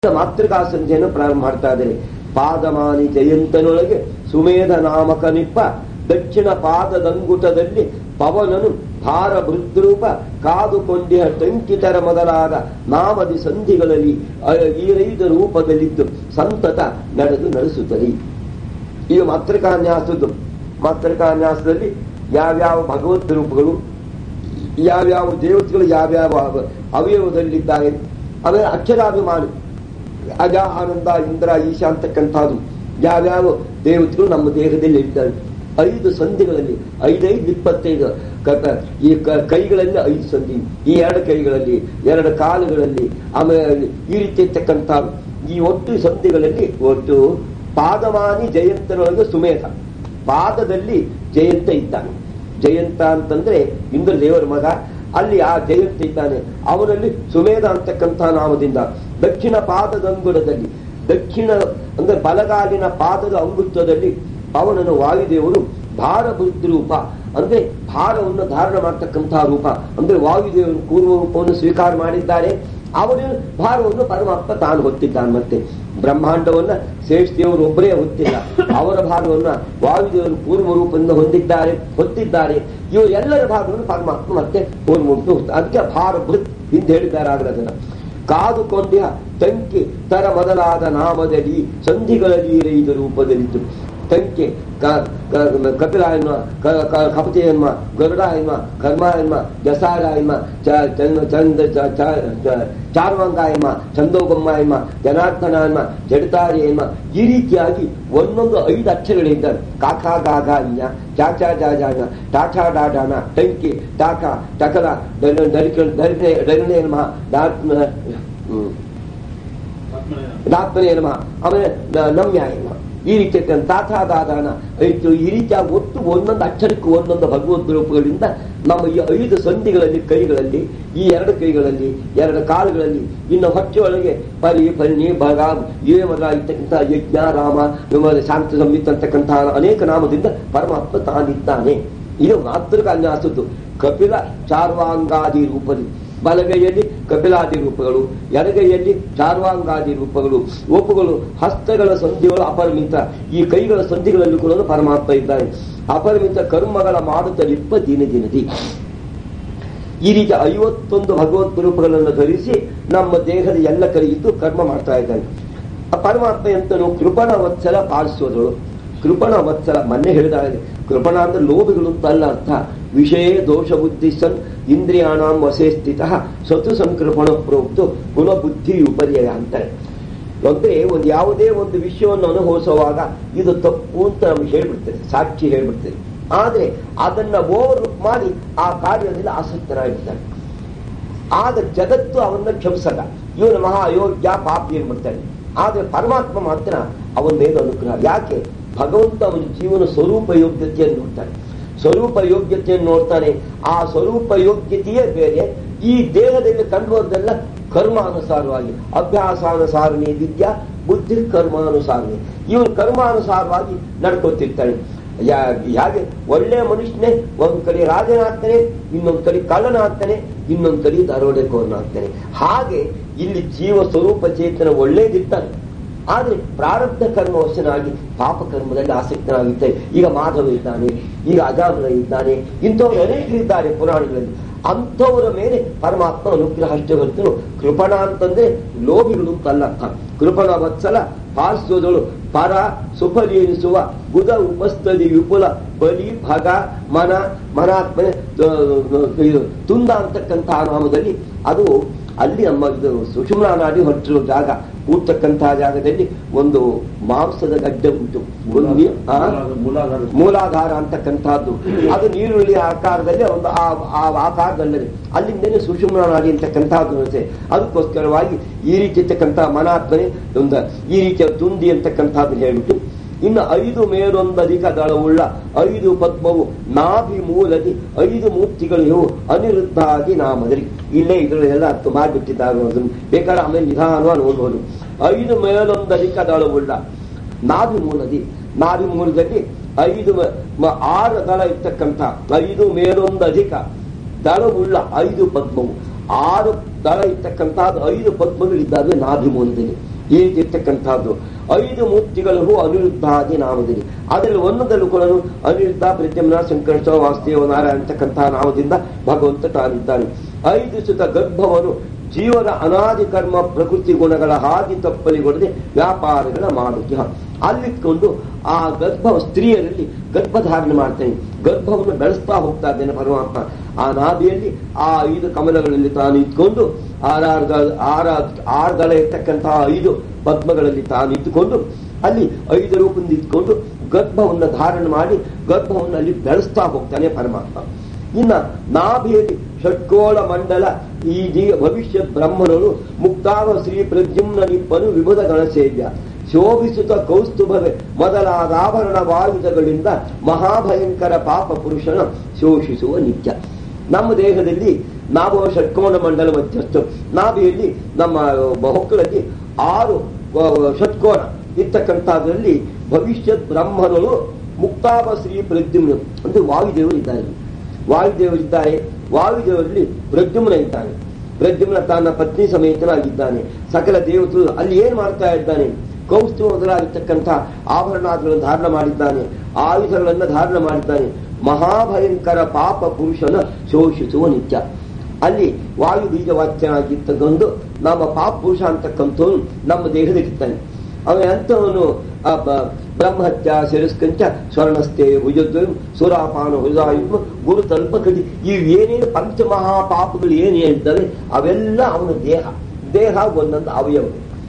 ಮಾತೃಕಾ ಸಂಧಿಯನ್ನು ಪ್ರಾರಂಭ ಮಾಡ್ತಾ ಇದ್ದಾರೆ ಪಾದಮಾನಿ ಜಯಂತನೊಳಗೆ ಸುಮೇಧ ನಾಮಕ ನಿಪ್ಪ ದಕ್ಷಿಣ ಪಾದದಂಗುಟದಲ್ಲಿ ಪವನನು ಭಾರ ಭೃದ್ರೂಪ ಕಾದುಕೊಂಡಿಹ ಟಂಕಿತರ ಮೊದಲಾದ ನಾಮದಿ ಸಂಧಿಗಳಲ್ಲಿ ಅ- ಈರೈದ ರೂಪದಲ್ಲಿದ್ದು ಸಂತತ ನಡೆದು ನಡೆಸುತ್ತದೆ ಇದು ಮಾತೃಕಾನ್ಯಾಸದ್ದು ಮಾತೃಕಾನ್ಯಾಸದಲ್ಲಿ ಯಾವ್ಯಾವ ಭಗವದ್ ರೂಪಗಳು ಯಾವ್ಯಾವ ದೇವತೆಗಳು ಯಾವ್ಯಾವ ಅವ- ಅವಯವದಲ್ಲಿದ್ದಾರೆ ಆಮೇಲೆ ಅಕ್ಷರಾಭಿಮಾನಿ ಅಜ ಆನಂದ ಇಂದ್ರ ಈಶ ಅಂತಕ್ಕಂಥದ್ದು ಯಾವ್ಯಾವ ದೇವತೆಗಳು ನಮ್ಮ ದೇಹದಲ್ಲಿ ಇದ್ದಾರೆ ಐದು ಸಂಧಿಗಳಲ್ಲಿ ಐದೈದು ಇಪ್ಪತ್ತೈದು ಕ- ಕ- ಈ ಕ- ಕೈಗಳಲ್ಲಿ ಐದು ಸಂಧಿ ಈ ಎರಡು ಕೈಗಳಲ್ಲಿ ಎರಡು ಕಾಲುಗಳಲ್ಲಿ ಆಮೇಲೆ ಈ ರೀತಿ ಇರ್ತಕ್ಕಂಥ ಈ ಒಟ್ಟು ಸಂಧಿಗಳಲ್ಲಿ ಒಟ್ಟು ಪಾದಮಾನಿ ಜಯಂತನೊಳಗೆ ಸುಮೇಧ ಪಾದದಲ್ಲಿ ಜಯಂತ ಇದ್ದಾನೆ ಜಯಂತ ಅಂತಂದ್ರೆ ಇಂದ್ರ ದೇವರ ಮಗ ಅಲ್ಲಿ ಆ ಜಯಂತ ಇದ್ದಾನೆ ಅವನಲ್ಲಿ ಸುಮೇಧ ಅಂತಕ್ಕಂಥ ನಾಮದಿಂದ ದಕ್ಷಿಣ ಪಾದದ ಅಂಗುಡದಲ್ಲಿ ದಕ್ಷಿಣ ಅಂದ್ರೆ ಬಲಗಾಲಿನ ಪಾದದ ಅಂಗುತ್ತದಲ್ಲಿ ಅವನನ್ನು ವಾಯುದೇವರು ಭಾರ ರೂಪ ಅಂದ್ರೆ ಭಾರವನ್ನು ಧಾರಣ ಮಾಡ್ತಕ್ಕಂತಹ ರೂಪ ಅಂದ್ರೆ ವಾಯುದೇವರು ಪೂರ್ವ ರೂಪವನ್ನು ಸ್ವೀಕಾರ ಮಾಡಿದ್ದಾರೆ ಅವನು ಭಾರವನ್ನು ಪರಮಾತ್ಮ ತಾನು ಹೊತ್ತಿದ್ದಾನೆ ಮತ್ತೆ ಬ್ರಹ್ಮಾಂಡವನ್ನ ಶ್ರೇಷ್ಠದೇವರು ಒಬ್ಬರೇ ಹೊತ್ತಿಲ್ಲ ಅವರ ಭಾಗವನ್ನ ವಾಯುದೇವರು ಪೂರ್ವ ರೂಪದಿಂದ ಹೊಂದಿದ್ದಾರೆ ಹೊತ್ತಿದ್ದಾರೆ ಇವರು ಎಲ್ಲರ ಭಾಗವನ್ನು ಪರಮಾತ್ಮ ಮತ್ತೆ ಪೂರ್ವ ರೂಪ ಅದಕ್ಕೆ ಭಾರ ಬೃತ್ ಹಿಂದೆ ಹೇಳಿದ್ದಾರೆ ಆಗಲೇ ಅದನ್ನ ಕಾದುಕೊಂಡಿಹ ತಂಕಿ ತರ ಮೊದಲಾದ ನಾಮದಲ್ಲಿ ಸಂಧಿಗಳಲ್ಲಿ ಇರೈದ ರೂಪದಲ್ಲಿದ್ದು ತಂಕೆ ಕ- ಕ- ಕಪಿಲ ಎನ್ನುವ ಕ- ಕ- ಕಪತಿ ಎನ್ನುವ ಗರುಡ ಎನ್ನುವ ಕರ್ಮ ಎನ್ನುವ ಜಸಾರ ಎನ್ನುವ ಚ- ಚಂದ ಚಂದ ಚ- ಚ- ಚ- ಚಾರ್ವಂಗ ಎನ್ನುವ ಚಂದೋಬಮ್ಮ ಎನ್ನುವ ಜನಾರ್ದನ ಎನ್ನುವ ಜಡತಾರಿ ಎನ್ನುವ ಈ ರೀತಿಯಾಗಿ ಒಂದೊಂದು ಐದು ಅಕ್ಷರಗಳಿದ್ದಾರೆ ಕಾಕಾ ಗಾಗ ಇನ್ನ ಚಾಚಾ ಜಾಜಾನ ಟಾಟಾ ಡಾಡಾನ ಟಂಕಿ ಟಾಕ ಟಕಲ ದರಿಕೆ ದರಿಕೆ ದರಿಣೆ ಎನ್ನುವ ಡಾಟ್ ಹ್ಮ್ ದಾತ್ಮನೆ ನಮಃ ಆಮೇಲೆ ನ- ನಮ್ಯ ಎನ್ನುವ ಈ ರೀತಿ ತಾಥಾ ದಾದಾನ ಐದು ಈ ರೀತಿಯಾಗಿ ಒಟ್ಟು ಒಂದೊಂದು ಅಕ್ಷರಕ್ಕೂ ಒಂದೊಂದು ಭಗವದ್ ರೂಪಗಳಿಂದ ನಮ್ಮ ಈ ಐದು ಸಂಧಿಗಳಲ್ಲಿ ಕೈಗಳಲ್ಲಿ ಈ ಎರಡು ಕೈಗಳಲ್ಲಿ ಎರಡು ಕಾಲುಗಳಲ್ಲಿ ಇನ್ನು ಹೊಟ್ಟೆಯೊಳಗೆ ಪರಿ ಪನ್ನಿ ಭಗ ಏ ಮೊದಲಾಗಿರ್ತಕ್ಕಂಥ ಯಜ್ಞ ರಾಮ ವಿಮಲ ಶಾಂತ ಸಂಹಿತ ಅಂತಕ್ಕಂತಹ ಅನೇಕ ನಾಮದಿಂದ ಪರಮಾತ್ಮ ತಾನಿದ್ದಾನೆ ಇದು ಮಾತೃಕಾನ್ಯಾಸದ್ದು ಕಪಿಲ ಚಾರ್ವಾಂಗಾದಿ ರೂಪದಲ್ಲಿ ಬಲಗೈಯಲ್ಲಿ ಕಪಿಲಾದಿ ರೂಪಗಳು ಎಡಗೈಯಲ್ಲಿ ಚಾರ್ವಾಂಗಾದಿ ರೂಪಗಳು ಒಪ್ಪುಗಳು ಹಸ್ತಗಳ ಸಂಧಿಗಳು ಅಪರಿಮಿತ ಈ ಕೈಗಳ ಸಂಧಿಗಳಲ್ಲಿ ಕೂಡ ಪರಮಾತ್ಮ ಇದ್ದಾನೆ ಅಪರಿಮಿತ ಕರ್ಮಗಳ ಮಾಡುತ್ತಲಿಪ್ಪ ದಿನ ದಿನದಿ ಈ ರೀತಿ ಐವತ್ತೊಂದು ಭಗವತ್ ರೂಪಗಳನ್ನು ಧರಿಸಿ ನಮ್ಮ ದೇಹದ ಎಲ್ಲ ಕಡೆ ಇದ್ದು ಕರ್ಮ ಮಾಡ್ತಾ ಇದ್ದಾನೆ ಆ ಪರಮಾತ್ಮ ಎಂತನು ಕೃಪಣ ವತ್ಸಲ ಪಾಲಿಸೋದಳು ಕೃಪಣ ವತ್ಸಲ ಮೊನ್ನೆ ಹೇಳಿದಾಗ ಕೃಪಣ ಅಂದ್ರೆ ಲೋಭಿಗಳು ಅಂತ ಅಲ್ಲ ಅರ್ಥ ವಿಷಯ ದೋಷ ಬುದ್ಧಿ ಸನ್ ಇಂದ್ರಿಯಾಣಾಂ ವಸೆ ಸ್ಥಿತ ಸತು ಸಂಕೃಪಣ ಪ್ರೋಕ್ತು ಪುನಃ ಬುದ್ಧಿ ಉಪರ್ಯಯ ಅಂತಾರೆ ಅಂದ್ರೆ ಒಂದು ಯಾವುದೇ ಒಂದು ವಿಷಯವನ್ನು ಅನುಭವಿಸುವಾಗ ಇದು ತಪ್ಪು ಅಂತ ನಮ್ಗೆ ಹೇಳ್ಬಿಡ್ತೇವೆ ಸಾಕ್ಷಿ ಹೇಳ್ಬಿಡ್ತೇವೆ ಆದ್ರೆ ಅದನ್ನ ಓವರ್ ಮಾಡಿ ಆ ಕಾರ್ಯದಲ್ಲಿ ಆಸಕ್ತರಾಗಿರ್ತಾರೆ ಆಗ ಜಗತ್ತು ಅವನ್ನ ಕ್ಷಮಿಸಲ್ಲ ಇವನು ಮಹಾ ಅಯೋಗ್ಯ ಪಾಪಿ ಏನ್ಬಿಡ್ತಾನೆ ಆದ್ರೆ ಪರಮಾತ್ಮ ಮಾತ್ರ ಅವನ ಮೇಲೆ ಅನುಗ್ರಹ ಯಾಕೆ ಭಗವಂತ ಅವನ ಜೀವನ ಸ್ವರೂಪ ಯೋಗ್ಯತೆಯನ್ನು ನೋಡ್ತಾನೆ ಸ್ವರೂಪ ಯೋಗ್ಯತೆಯನ್ನು ನೋಡ್ತಾನೆ ಆ ಸ್ವರೂಪ ಯೋಗ್ಯತೆಯೇ ಬೇರೆ ಈ ದೇಹದಲ್ಲಿ ಕಂಡುಬರೋದೆಲ್ಲ ಕರ್ಮಾನುಸಾರವಾಗಿ ಅಭ್ಯಾಸಾನುಸಾರಣಿ ವಿದ್ಯಾ ಬುದ್ಧಿ ಕರ್ಮಾನುಸಾರಣಿ ಇವನು ಕರ್ಮಾನುಸಾರವಾಗಿ ನಡ್ಕೊತಿರ್ತಾನೆ ಯಾ- ಹೇಗೆ ಒಳ್ಳೆ ಮನುಷ್ಯನೇ ಒಂದ್ ಕಡೆ ರಾಜನಾಗ್ತಾನೆ ಇನ್ನೊಂದ್ ಕಡೆ ಕಳ್ಳನಾಗ್ತಾನೆ ಇನ್ನೊಂದ್ ಕಡೆ ದರೋಡೆಕೋರನಾಗ್ತಾನೆ ಹಾಗೆ ಇಲ್ಲಿ ಜೀವ ಸ್ವರೂಪ ಚೇತನ ಒಳ್ಳೇದಿರ್ತಾನೆ ಆದ್ರೆ ಪ್ರಾರಬ್ಧ ಕರ್ಮ ವಶನಾಗಿ ಪಾಪ ಕರ್ಮದಲ್ಲಿ ಆಸಕ್ತನಾಗಿರ್ತಾರೆ ಈಗ ಮಾಧವ ಇದ್ದಾನೆ ಈಗ ಅಜಾಮನ ಇದ್ದಾನೆ ಇಂಥವ್ರು ಅನೇಕರಿದ್ದಾರೆ ಪುರಾಣಗಳಲ್ಲಿ ಅಂಥವರ ಮೇಲೆ ಪರಮಾತ್ಮ ಅನುಗ್ರಹ ಅಷ್ಟೇ ಹೊರತು ಕೃಪಣ ಅಂತಂದ್ರೆ ಲೋಭಿಗಳು ಅಂತ ಅಲ್ಲ ಅರ್ಥ ಕೃಪಣ ವತ್ಸಲ ಪಾಲಿಸೋದಳು ಪರ ಸುಫಲಿ ಎನಿಸುವ ಬುಧ ಉಪಸ್ಥದಿ ವಿಪುಲ ಬಲಿ ಭಗ ಮನ ಮನಾತ್ಮನೆ ತ- ಇದು ತುಂದ ಅಂತಕ್ಕಂತಹ ನಾಮದಲ್ಲಿ ಅದು ಅಲ್ಲಿ ನಮ್ಮ ಇದು ಸುಷುಮ್ನ ನಾಡಿ ಹೊರಟಿರೋ ಜಾಗ ಕೂರ್ತಕ್ಕಂತಹ ಜಾಗದಲ್ಲಿ ಒಂದು ಮಾಂಸದ ಗಡ್ಡೆ ಉಂಟು ಒಂದು ನೀ- ಆ? ಮೂಲಾಧಾರ ಅಂತಕ್ಕಂಥದ್ದು ಅದು ನೀರುಳ್ಳಿ ಆಕಾರದಲ್ಲಿ ಒಂದು ಆ ಆ ಆಕಾರದಲ್ಲದೆ ಅಲ್ಲಿಂದಲೇ ಸುಷುಮ್ನ ನಾಡಿ ಅಂತಕ್ಕಂಥದ್ದು ಇರುತ್ತೆ ಅದಕ್ಕೋಸ್ಕರವಾಗಿ ಈ ರೀತಿ ಇರ್ತಕ್ಕಂಥ ಮನಾತ್ಮನೆ ಒಂದು ಈ ರೀತಿಯ ತುಂದಿ ಅಂತಕ್ಕಂಥದ್ದು ಹೇಳ್ಬಿಟ್ಟು ಇನ್ನು ಐದು ಮೇಲೊಂದಧಿಕ ದಳವುಳ್ಳ ಐದು ಪದ್ಮವು ನಾಭಿ ಮೂಲದಿ ಐದು ಮೂರ್ತಿಗಳು ಇವು ಅನಿರುದ್ಧಾಗಿ ನಾಮದರಿ ಇಲ್ಲೇ ಇದರಲ್ಲೆಲ್ಲ ಅರ್ಥ ಮಾಡಿಬಿಟ್ಟಿದ್ದಾರೆ ಅದನ್ನು ಬೇಕಾದ್ರೆ ಆಮೇಲೆ ನಿಧಾನವಾಗಿ ನೋಡ್ಬೋದು ಐದು ಮೇಲೊಂದಧಿಕ ದಳವುಳ್ಳ ನಾಭಿ ಮೂಲದಿ ನಾಭಿ ಮೂಲದಲ್ಲಿ ಐದು ಮ- ಮ- ಆರು ದಳ ಇರ್ತಕ್ಕಂಥ ಐದು ಮೇಲೊಂದು ಅಧಿಕ ದಳವುಳ್ಳ ಐದು ಪದ್ಮವು ಆರು ದಳ ಇರ್ತಕ್ಕಂಥದ್ದು ಐದು ಪದ್ಮಗಳಿದ್ದಾವೆ ನಾಭಿ ಮೂಲದಲ್ಲಿ ಈ ರೀತಿ ಇರ್ತಕ್ಕಂಥದ್ದು ಐದು ಮೂರ್ತಿಗಳಿಗೂ ಅನಿರುದ್ಧಾದಿ ನಾಮದಲ್ಲಿ ಅದರಲ್ಲಿ ಒಂದೊಂದಲ್ಲೂ ಕೂಡ ಅನಿರುದ್ಧ ಪ್ರದ್ಯುಮ್ನ ಸಂಕರ್ಷ ವಾಸುದೇವ ನಾರಾಯಣ ಅಂತಕ್ಕಂತಹ ನಾಮದಿಂದ ಭಗವಂತ ತಾನಿದ್ದಾನೆ ಐದು ಸುತ ಗರ್ಭವನ್ನು ಜೀವನ ಅನಾದಿ ಕರ್ಮ ಪ್ರಕೃತಿ ಗುಣಗಳ ಹಾದಿ ತಪ್ಪಲಿಗೊಡದೆ ವ್ಯಾಪಾರಗಳ ಮಾಡುತ್ಯ ಅಲ್ಲಿಟ್ಕೊಂಡು ಆ ಗರ್ಭ ಸ್ತ್ರೀಯರಲ್ಲಿ ಗರ್ಭಧಾರಣೆ ಮಾಡ್ತಾನೆ ಗರ್ಭವನ್ನು ಬೆಳೆಸ್ತಾ ಹೋಗ್ತಾ ಇದ್ದೇನೆ ಪರಮಾತ್ಮ ಆ ನಾಭಿಯಲ್ಲಿ ಆ ಐದು ಕಮಲಗಳಲ್ಲಿ ತಾನು ಇಟ್ಕೊಂಡು ಆರಾರ್ಗ ಆರ ಆರ್ಗಳ ಇರ್ತಕ್ಕಂತಹ ಐದು ಪದ್ಮಗಳಲ್ಲಿ ತಾನು ಇಟ್ಟುಕೊಂಡು ಅಲ್ಲಿ ಐದು ರೂಪದಿಂದ ಇಟ್ಕೊಂಡು ಗರ್ಭವನ್ನು ಧಾರಣೆ ಮಾಡಿ ಗರ್ಭವನ್ನು ಅಲ್ಲಿ ಬೆಳೆಸ್ತಾ ಹೋಗ್ತಾನೆ ಪರಮಾತ್ಮ ಇನ್ನ ನಾಭಿಯಲ್ಲಿ ಷಟ್ಕೋಳ ಮಂಡಲ ಈ ಜೀ ಭವಿಷ್ಯ ಬ್ರಹ್ಮನರು ಮುಕ್ತಾವ ಶ್ರೀ ಪ್ರದ್ಯುಮ್ನ ನಿಪ್ಪನು ವಿಭುಧ ಗಣಸೇವ್ಯ ಶೋಭಿಸುತ್ತ ಕೌಸ್ತುಭವೇ ಮೊದಲಾದ ಆಭರಣ ವಾಯುಧಗಳಿಂದ ಮಹಾಭಯಂಕರ ಪಾಪ ಪುರುಷನ ಶೋಷಿಸುವ ನಿತ್ಯ ನಮ್ಮ ದೇಹದಲ್ಲಿ ನಾವು ಷಟ್ಕೋಣ ಮಂಡಲ ಮಧ್ಯಸ್ಥ ನಾಭಿಯಲ್ಲಿ ನಮ್ಮ ಹೊಕ್ಕಳಲ್ಲಿ ಆರು ಆ, ಷಟ್ಕೋಣ ಇರ್ತಕ್ಕಂಥದ್ರಲ್ಲಿ ಭವಿಷ್ಯತ್ ಬ್ರಹ್ಮನರು ಮುಕ್ತಾವ ಶ್ರೀ ಪ್ರದ್ಯುಮ್ನ ಅಂದ್ರೆ ವಾಯುದೇವರು ಇದ್ದಾರೆ ವಾಯುದೇವರಿದ್ದಾರೆ ವಾಯುದೇವರಲ್ಲಿ ಪ್ರದ್ಯುಮ್ನ ಇದ್ದಾನೆ ಪ್ರದ್ಯುಮ್ನ ತನ್ನ ಪತ್ನಿ ಸಮೇತನಾಗಿದ್ದಾನೆ ಸಕಲ ದೇವತರು ಅಲ್ಲಿ ಏನ್ ಮಾಡ್ತಾ ಇದ್ದಾನೆ ಕೌಸ್ತು ಮೊದಲಾಗಿರ್ತಕ್ಕಂಥ ಆಭರಣಗಳನ್ನು ಧಾರಣ ಮಾಡಿದ್ದಾನೆ ಆಯುಧಗಳನ್ನು ಧಾರಣ ಮಾಡಿದ್ದಾನೆ ಮಹಾಭಯಂಕರ ಪಾಪ ಪುರುಷನ ಶೋಷಿಸುವ ನಿತ್ಯ ಅಲ್ಲಿ ವಾಯು ಬೀಜವಾಚ್ಯನಾಗಿರ್ತಕ್ಕಂಥ ನಮ್ಮ ಪಾಪ ಪುರುಷ ಅಂತಕ್ಕಂಥವನು ನಮ್ಮ ದೇಹದಲ್ಲಿರ್ತಾನೆ ಅವನ ಅಂಥವನು ಆ ಬ- ಬ್ರಹ್ಮಹತ್ಯ ಶಿರಸ್ಕಂಚ ಸ್ವರ್ಣಸ್ಥೆ ಭುಜದ್ವಯಂ ಸುರಾಪಾನ ಹುಜಾಯುಗ್ಮ ಗುರು ತಲ್ಪಕಟಿ ಇವೇನೇನು ಪಂಚಮಹಾ ಪಾಪಗಳು ಏನು ಹೇಳ್ತವೆ ಅವೆಲ್ಲ ಅವನ ದೇಹ ದೇಹ ಒಂದೊಂದು ಅವಯವ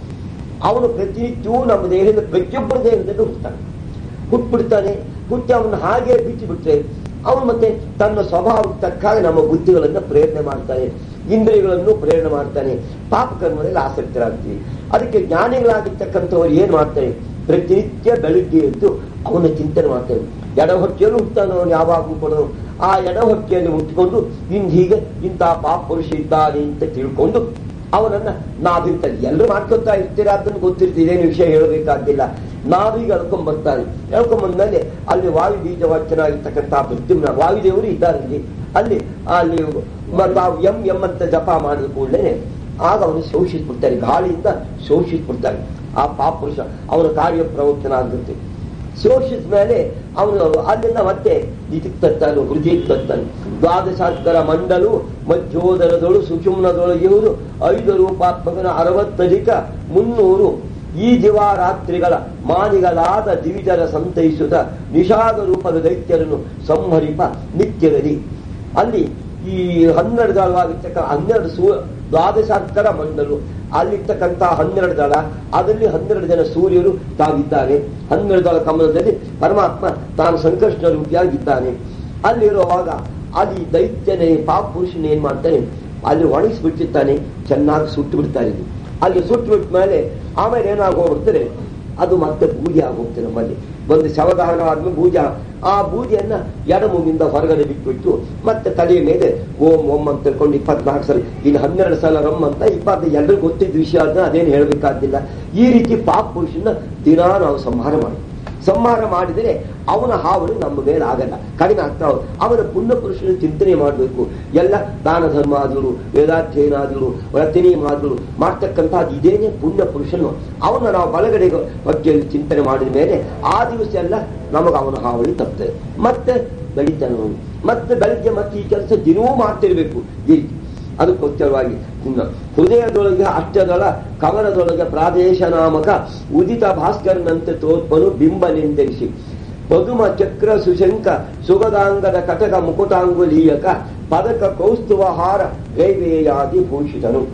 ಅವನು ಪ್ರತಿನಿತ್ಯವೂ ನಮ್ಮ ದೇಹದ ಪ್ರತಿಯೊಬ್ಬರ ದೇಹದಲ್ಲಿ ಹುಟ್ಟುತ್ತಾನೆ ಹುಟ್ಬಿಡ್ತಾನೆ ಹುಟ್ಟಿ ಅವನು ಹಾಗೆ ಬಿಟ್ಟು ಬಿಟ್ರೆ ಅವನು ಮತ್ತೆ ತನ್ನ ಸ್ವಭಾವಕ್ಕೆ ತಕ್ಕ ಹಾಗೆ ನಮ್ಮ ಬುದ್ಧಿಗಳನ್ನ ಪ್ರೇರಣೆ ಮಾಡ್ತಾನೆ ಇಂದ್ರಿಯಗಳನ್ನು ಪ್ರೇರಣೆ ಮಾಡ್ತಾನೆ ಪಾಪ ಕರ್ಮದಲ್ಲಿ ಆಸಕ್ತರಾಗ್ತೀವಿ ಅದಕ್ಕೆ ಜ್ಞಾನಿಗಳಾಗಿರ್ತಕ್ಕಂಥವ್ರು ಏನ್ ಮಾಡ್ತಾರೆ ಪ್ರತಿನಿತ್ಯ ಬೆಳಿಗ್ಗೆ ಎದ್ದು ಅವನ ಚಿಂತನೆ ಮಾಡ್ತಾರೆ ಎಡ ಹೊಟ್ಟೆಯಲ್ಲೂ ಹುಟ್ಟಾನು ಅವನು ಯಾವಾಗಲೂ ಕೂಡ ಆ ಎಡ ಹೊಟ್ಟೆಯಲ್ಲಿ ಹುಟ್ಟಿಕೊಂಡು ಇನ್ ಹೀಗೆ ಇಂತಹ ಪಾಪ ಪುರುಷ ಇದ್ದಾನೆ ಅಂತ ತಿಳ್ಕೊಂಡು ಅವನನ್ನ ನಾವಿರ್ತಾರೆ ಎಲ್ಲರೂ ಮಾಡ್ಕೊತಾ ಇರ್ತೀರ ಅದನ್ನು ಗೊತ್ತಿರ್ತೀರಿ ಏನು ವಿಷಯ ಹೇಳಬೇಕಾದಿಲ್ಲ ನಾವೀಗ ಎಳ್ಕೊಂಡ್ ಬರ್ತಾರೆ ಎಳ್ಕೊಂಡ್ ಬಂದ್ಮೇಲೆ ಅಲ್ಲಿ ವಾಯು ಬೀಜವಾಚನಾಗಿರ್ತಕ್ಕಂಥ ಪ್ರದ್ಯುಮ್ನ ವಾಯುದೇವರು ಇದ್ದಾರೆ ಇಲ್ಲಿ ಅಲ್ಲಿ ಅಲ್ಲಿ ಮ- ತಾವು ಎಂ ಎಂ ಅಂತ ಜಪ ಮಾಡಿದ ಕೂಡಲೇ ಆಗ ಅವನು ಶೋಷಿಸ್ಬಿಡ್ತಾರೆ ಗಾಳಿಯಿಂದ ಶೋಷಿಸ್ಬಿಡ್ತಾರೆ ಆ ಪಾಪ ಪುರುಷ ಅವನ ಕಾರ್ಯ ಪ್ರವರ್ತನ ಆಗುತ್ತೆ ಶೋಷಿಸಿದ ಮೇಲೆ ಅವನು ಅಲ್ಲಿಂದ ಮತ್ತೆ ಇದಕ್ಕೆ ತರ್ತಾನೆ ಹೃದಯಕ್ಕೆ ತರ್ತಾನೆ ದ್ವಾದಶಾತ್ತರ ಮಂಡಲು ಮಧ್ಯೋದರದೊಳು ಸುಷುಮ್ನದೊಳು ಇವರು ಐದು ರೂಪಾತ್ಮಕನ ಅರವತ್ತಧಿಕ ಮುನ್ನೂರು ಈ ದಿವಾರಾತ್ರಿಗಳ ಮಾನಿಗಳಾದ ದಿವಿಜರ ಸಂತೈಸುತ್ತ ನಿಷಾದ ರೂಪದ ದೈತ್ಯರನ್ನು ಸಂಹರಿಪ ನಿತ್ಯದಲ್ಲಿ ಅಲ್ಲಿ ಈ ಹನ್ನೆರಡು ದಳವಾಗಿರ್ತಕ್ಕ ಹನ್ನೆರಡು ಸೂ ದ್ವಾದಶಾತ್ತರ ಮಂಡಲು ಅಲ್ಲಿರ್ತಕ್ಕಂಥ ಹನ್ನೆರಡು ದಳ ಅದರಲ್ಲಿ ಹನ್ನೆರಡು ಜನ ಸೂರ್ಯರು ತಾವಿದ್ದಾರೆ ಹನ್ನೆರಡು ದಳ ಕಮಲದಲ್ಲಿ ಪರಮಾತ್ಮ ತಾನು ಸಂಕಷ್ಟ ರೂಪಿಯಾಗಿದ್ದಾನೆ ಅಲ್ಲಿರುವಾಗ ಅಲ್ಲಿ ದೈತ್ಯನೇ ಪಾಪ ಪುರುಷನ ಏನ್ ಮಾಡ್ತಾನೆ ಅಲ್ಲಿ ಒಣಗಿಸ್ಬಿಟ್ಟಿರ್ತಾನೆ ಚೆನ್ನಾಗಿ ಸುಟ್ಟು ಬಿಡ್ತಾರೆ ಇಲ್ಲಿ. ಅಲ್ಲಿ ಸುಟ್ಟು ಬಿಟ್ಟ ಮೇಲೆ ಆಮೇಲೆ ಏನಾಗಿ ಹೋಗ್ಬಿಡ್ತಾರೆ ಅದು ಮತ್ತೆ ಬೂದಿ ಆಗೋಗ್ತದೆ ನಮ್ಮಲ್ಲಿ ಒಂದು ಶವದಹನ ಆದ್ಮೇಲೆ ಬೂಜ ಆ ಬೂದಿಯನ್ನ ಎಡಮುಗಿಂದ ಹೊರಗಡೆ ಬಿಟ್ಬಿಟ್ಟು ಮತ್ತೆ ತಲೆಯ ಮೇಲೆ ಓಂ ಓಂ ಅಂತ ತಿಳ್ಕೊಂಡು ಇಪ್ಪತ್ನಾಲ್ಕು ಸಲ ಇನ್ನು ಹನ್ನೆರಡು ಸಲ ರಮ್ ಅಂತ ಇಪ್ಪತ್ತು ಎಲ್ರಿಗೂ ಗೊತ್ತಿದ್ದ ವಿಷಯ ಅದನ್ನ ಅದೇನು ಹೇಳಬೇಕಾದಿಲ್ಲ ಈ ರೀತಿ ಪಾಪ ಪುರುಷನ ದಿನಾ ನಾವು ಸಂಹಾರ ಮಾಡಿ ಸಂಹಾರ ಮಾಡಿದರೆ ಅವನ ಹಾವಳಿ ನಮ್ಮ ಮೇಲೆ ಆಗಲ್ಲ ಕಡಿಮೆ ಆಗ್ತಾ ಹೋಗುತ್ತೆ. ಅವನ ಪುಣ್ಯ ಪುರುಷನ ಚಿಂತನೆ ಮಾಡಬೇಕು ಎಲ್ಲ ದಾನ ಧರ್ಮ ಆದರು ವೇದಾಧ್ಯಯನ ಆದರು ವ್ರತನಿಯಮಾದರು ಮಾಡ್ತಕ್ಕಂಥದ್ದು ಇದೇನೆ ಪುಣ್ಯ ಪುರುಷನು ಅವನ ನಾವು ಬಲಗಡೆ ಬಗ್ಗೆ ಚಿಂತನೆ ಮಾಡಿದ ಮೇಲೆ ಆ ದಿವಸ ಎಲ್ಲ ನಮಗೆ ಅವನ ಹಾವಳಿ ತಪ್ತದೆ ಮತ್ತೆ ಬೆಳಿತಾನೆ ಅವನು ಮತ್ತೆ ಬೆಳಿಗ್ಗೆ ಮತ್ತೆ ಈ ಕೆಲಸ ದಿನವೂ ಮಾಡ್ತಿರ್ಬೇಕು ಈ ರೀತಿ ಅದಕ್ಕೋಸ್ಕರವಾಗಿ ಇನ್ನು ಹೃದಯದೊಳಗೆ ಅಷ್ಟದಳ ಕಮಲದೊಳಗೆ ಪ್ರಾದೇಶ ನಾಮಕ ಉದಿತ ಭಾಸ್ಕರನಂತೆ ತೋರ್ಪನು ಬಿಂಬನೆಂದೆನಿಸಿ ಪದುಮ ಚಕ್ರ ಸುಶಂಕ ಸುಗದಾಂಗದ ಕಟಕ ಮುಕುಟಾಂಗುಲೀಯಕ ಪದಕ ಕೌಸ್ತುವ ಹಾರ ಗೈವೇಯಾದಿ ಭೂಷಿತನು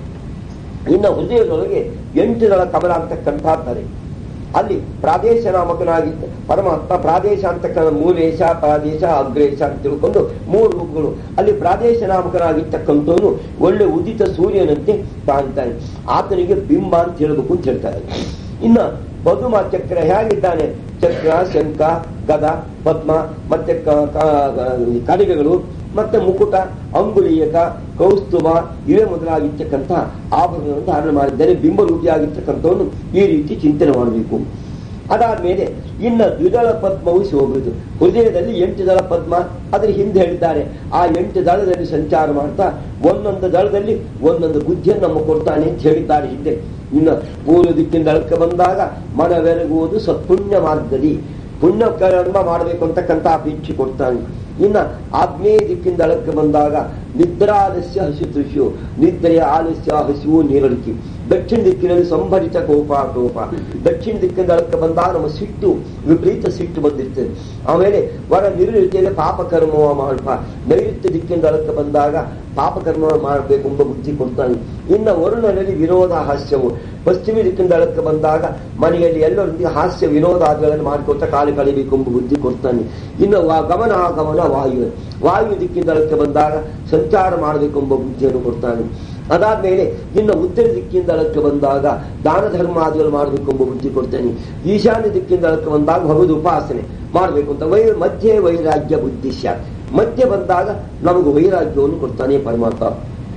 ಇನ್ನು ಹೃದಯದೊಳಗೆ ಎಂಟು ದಳ ಕಮಲ ಅಂತಕ್ಕಂಥದ್ದಾರೆ ಅಲ್ಲಿ ಪ್ರಾದೇಶ ನಾಮಕನಾಗಿದ್ದ ಪರಮಾತ್ಮ ಪ್ರಾದೇಶ ಅಂತಕ್ಕ ಮೂಲೇಶ ಪ್ರಾದೇಶ ಅಗ್ರೇಶ ಅಂತ ತಿಳ್ಕೊಂಡು ಮೂರು ರೂಪಗಳು ಅಲ್ಲಿ ಪ್ರಾದೇಶ ನಾಮಕನಾಗಿರ್ತಕ್ಕಂಥವನು ಒಳ್ಳೆ ಉದಿತ ಸೂರ್ಯನಂತೆ ಕಾಣ್ತಾನೆ ಆತನಿಗೆ ಬಿಂಬ ಅಂತ ಹೇಳ್ಬೇಕು ಅಂತ ಹೇಳ್ತಾರೆ ಇನ್ನ ಪದುಮ ಚಕ್ರ ಹೇಗಿದ್ದಾನೆ ಚಕ್ರ ಶಂಕ ಗದ ಪದ್ಮ ಮತ್ತೆ ಕ- ಕ- ಕಡಿಗೆಗಳು ಮತ್ತೆ ಮುಕುಟ ಅಂಗುಳೀಯಕ ಕೌಸ್ತುಭ ಇವೇ ಮೊದಲಾಗಿರ್ತಕ್ಕಂಥ ಆಭರಣಗಳನ್ನು ಧಾರಣ ಮಾಡಿದ್ದಾರೆ ಬಿಂಬರೂಪಿಯಾಗಿರ್ತಕ್ಕಂಥವನ್ನು ಈ ರೀತಿ ಚಿಂತನೆ ಮಾಡಬೇಕು ಅದಾದ್ಮೇಲೆ ಇನ್ನ ದ್ವಿದಳ ಪದ್ಮವು ಶೋಭಿತು ಹೃದಯದಲ್ಲಿ ಎಂಟು ದಳ ಪದ್ಮ ಅದರ ಹಿಂದೆ ಹೇಳಿದ್ದಾರೆ ಆ ಎಂಟು ದಳದಲ್ಲಿ ಸಂಚಾರ ಮಾಡ್ತಾ ಒಂದೊಂದು ದಳದಲ್ಲಿ ಒಂದೊಂದು ಬುದ್ಧಿಯನ್ನು ನಮ್ಮ ಕೊಡ್ತಾನೆ ಅಂತ ಹೇಳಿದ್ದಾರೆ ಹಿಂದೆ ಇನ್ನು ಪೂರ್ವ ದಿಕ್ಕಿಂದ ಅಳಕ ಬಂದಾಗ ಮನವೆರಗುವುದು ಸತ್ಪುಣ್ಯ ಮಾರ್ಗದಿ ಪುಣ್ಯ ಕರ್ಮ ಮಾಡಬೇಕು ಅಂತಕ್ಕಂಥ ಭಿಕ್ಷೆ ಕೊಡ್ತಾನೆ ಇನ್ನ ಆಗ್ನೇಯ ದಿಕ್ಕಿಂದ ಅಳಕ್ಕೆ ಬಂದಾಗ ನಿದ್ರಾಲಸ್ಯ ಹಸು ತೃಷು ನಿದ್ರೆಯ ಆಲಸ್ಯ ಹಸಿವು ನೀರಳಿಕೆ ದಕ್ಷಿಣ ದಿಕ್ಕಿನಲ್ಲಿ ಸಂಭರಿತ ಕೋಪ ಕೋಪ ದಕ್ಷಿಣ ದಿಕ್ಕಿಂದ ಅಳಕ್ಕೆ ಬಂದಾಗ ನಮ್ಮ ಸಿಟ್ಟು ವಿಪರೀತ ಸಿಟ್ಟು ಬಂದಿರ್ತದೆ ಆಮೇಲೆ ವರ ನಿರ್ವೃತ್ತಿಯಲ್ಲಿ ಪಾಪಕರ್ಮ ಮಾಡ್ಪ ನೈಋತ್ಯ ದಿಕ್ಕಿಂದ ಅಳಕ್ಕೆ ಬಂದಾಗ ಪಾಪಕರ್ಮ ಮಾಡಬೇಕು ಎಂಬ ಬುದ್ಧಿ ಕೊಡ್ತಾನೆ ಇನ್ನು ವರುಣನಲ್ಲಿ ವಿರೋಧ ಹಾಸ್ಯವು ಪಶ್ಚಿಮ ದಿಕ್ಕಿಂದ ಅಳಕ್ಕೆ ಬಂದಾಗ ಮನೆಯಲ್ಲಿ ಎಲ್ಲರೊಂದಿಗೆ ಹಾಸ್ಯ ವಿನೋದಾದಿಗಳನ್ನು ಮಾಡಿಕೊಡ್ತಾ ಕಾಲು ಕಳಿಬೇಕು ಎಂಬ ಬುದ್ಧಿ ಕೊಡ್ತಾನೆ ಇನ್ನು ವಾ- ಗಮನ ಆಗಮನ ವಾಯು ವಾಯು ದಿಕ್ಕಿಂದ ಅಳಕ್ಕೆ ಬಂದಾಗ ಸಂಚಾರ ಮಾಡಬೇಕು ಎಂಬ ಬುದ್ಧಿಯನ್ನು ಕೊಡ್ತಾನೆ ಅದಾದ್ಮೇಲೆ ಇನ್ನು ಉತ್ತರ ದಿಕ್ಕಿಂದ ಅಳಕ್ಕೆ ಬಂದಾಗ ದಾನ ಧರ್ಮಾದಿಗಳು ಮಾಡಬೇಕು ಎಂಬ ಬುದ್ಧಿ ಕೊಡ್ತೇನೆ ಈಶಾನ್ಯ ದಿಕ್ಕಿಂದ ಅಳಕ್ಕೆ ಬಂದಾಗ ಭಗವದ್ ಉಪಾಸನೆ ಮಾಡಬೇಕು ಅಂತ ವೈ ಮಧ್ಯೆ ವೈರಾಗ್ಯ ಬುದ್ಧಿಶ್ಯ ಮಧ್ಯೆ ಬಂದಾಗ ನಮಗೆ ವೈರಾಗ್ಯವನ್ನು ಕೊಡ್ತಾನೆ ಪರಮಾತ್ಮ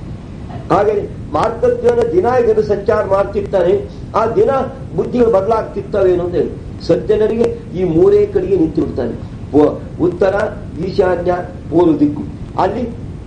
ಹಾಗೆ ಮಾರ್ಗಜ್ಞಾನ ದಿನ ಇದನ್ನು ಸಂಚಾರ ಮಾಡ್ತಿರ್ತಾನೆ ಆ ದಿನ ಬುದ್ಧಿಗಳು ಬದಲಾಗ್ತಿರ್ತವೇನು ಅಂತ ಹೇಳಿ ಸಜ್ಜನರಿಗೆ ಈ ಮೂರೇ ಕಡೆಗೆ ನಿಂತು ಬಿಡ್ತಾನೆ ಪೂ- ಉತ್ತರ ಈಶಾನ್ಯ ಪೂರ್ವ ದಿಕ್ಕು ಅಲ್ಲಿ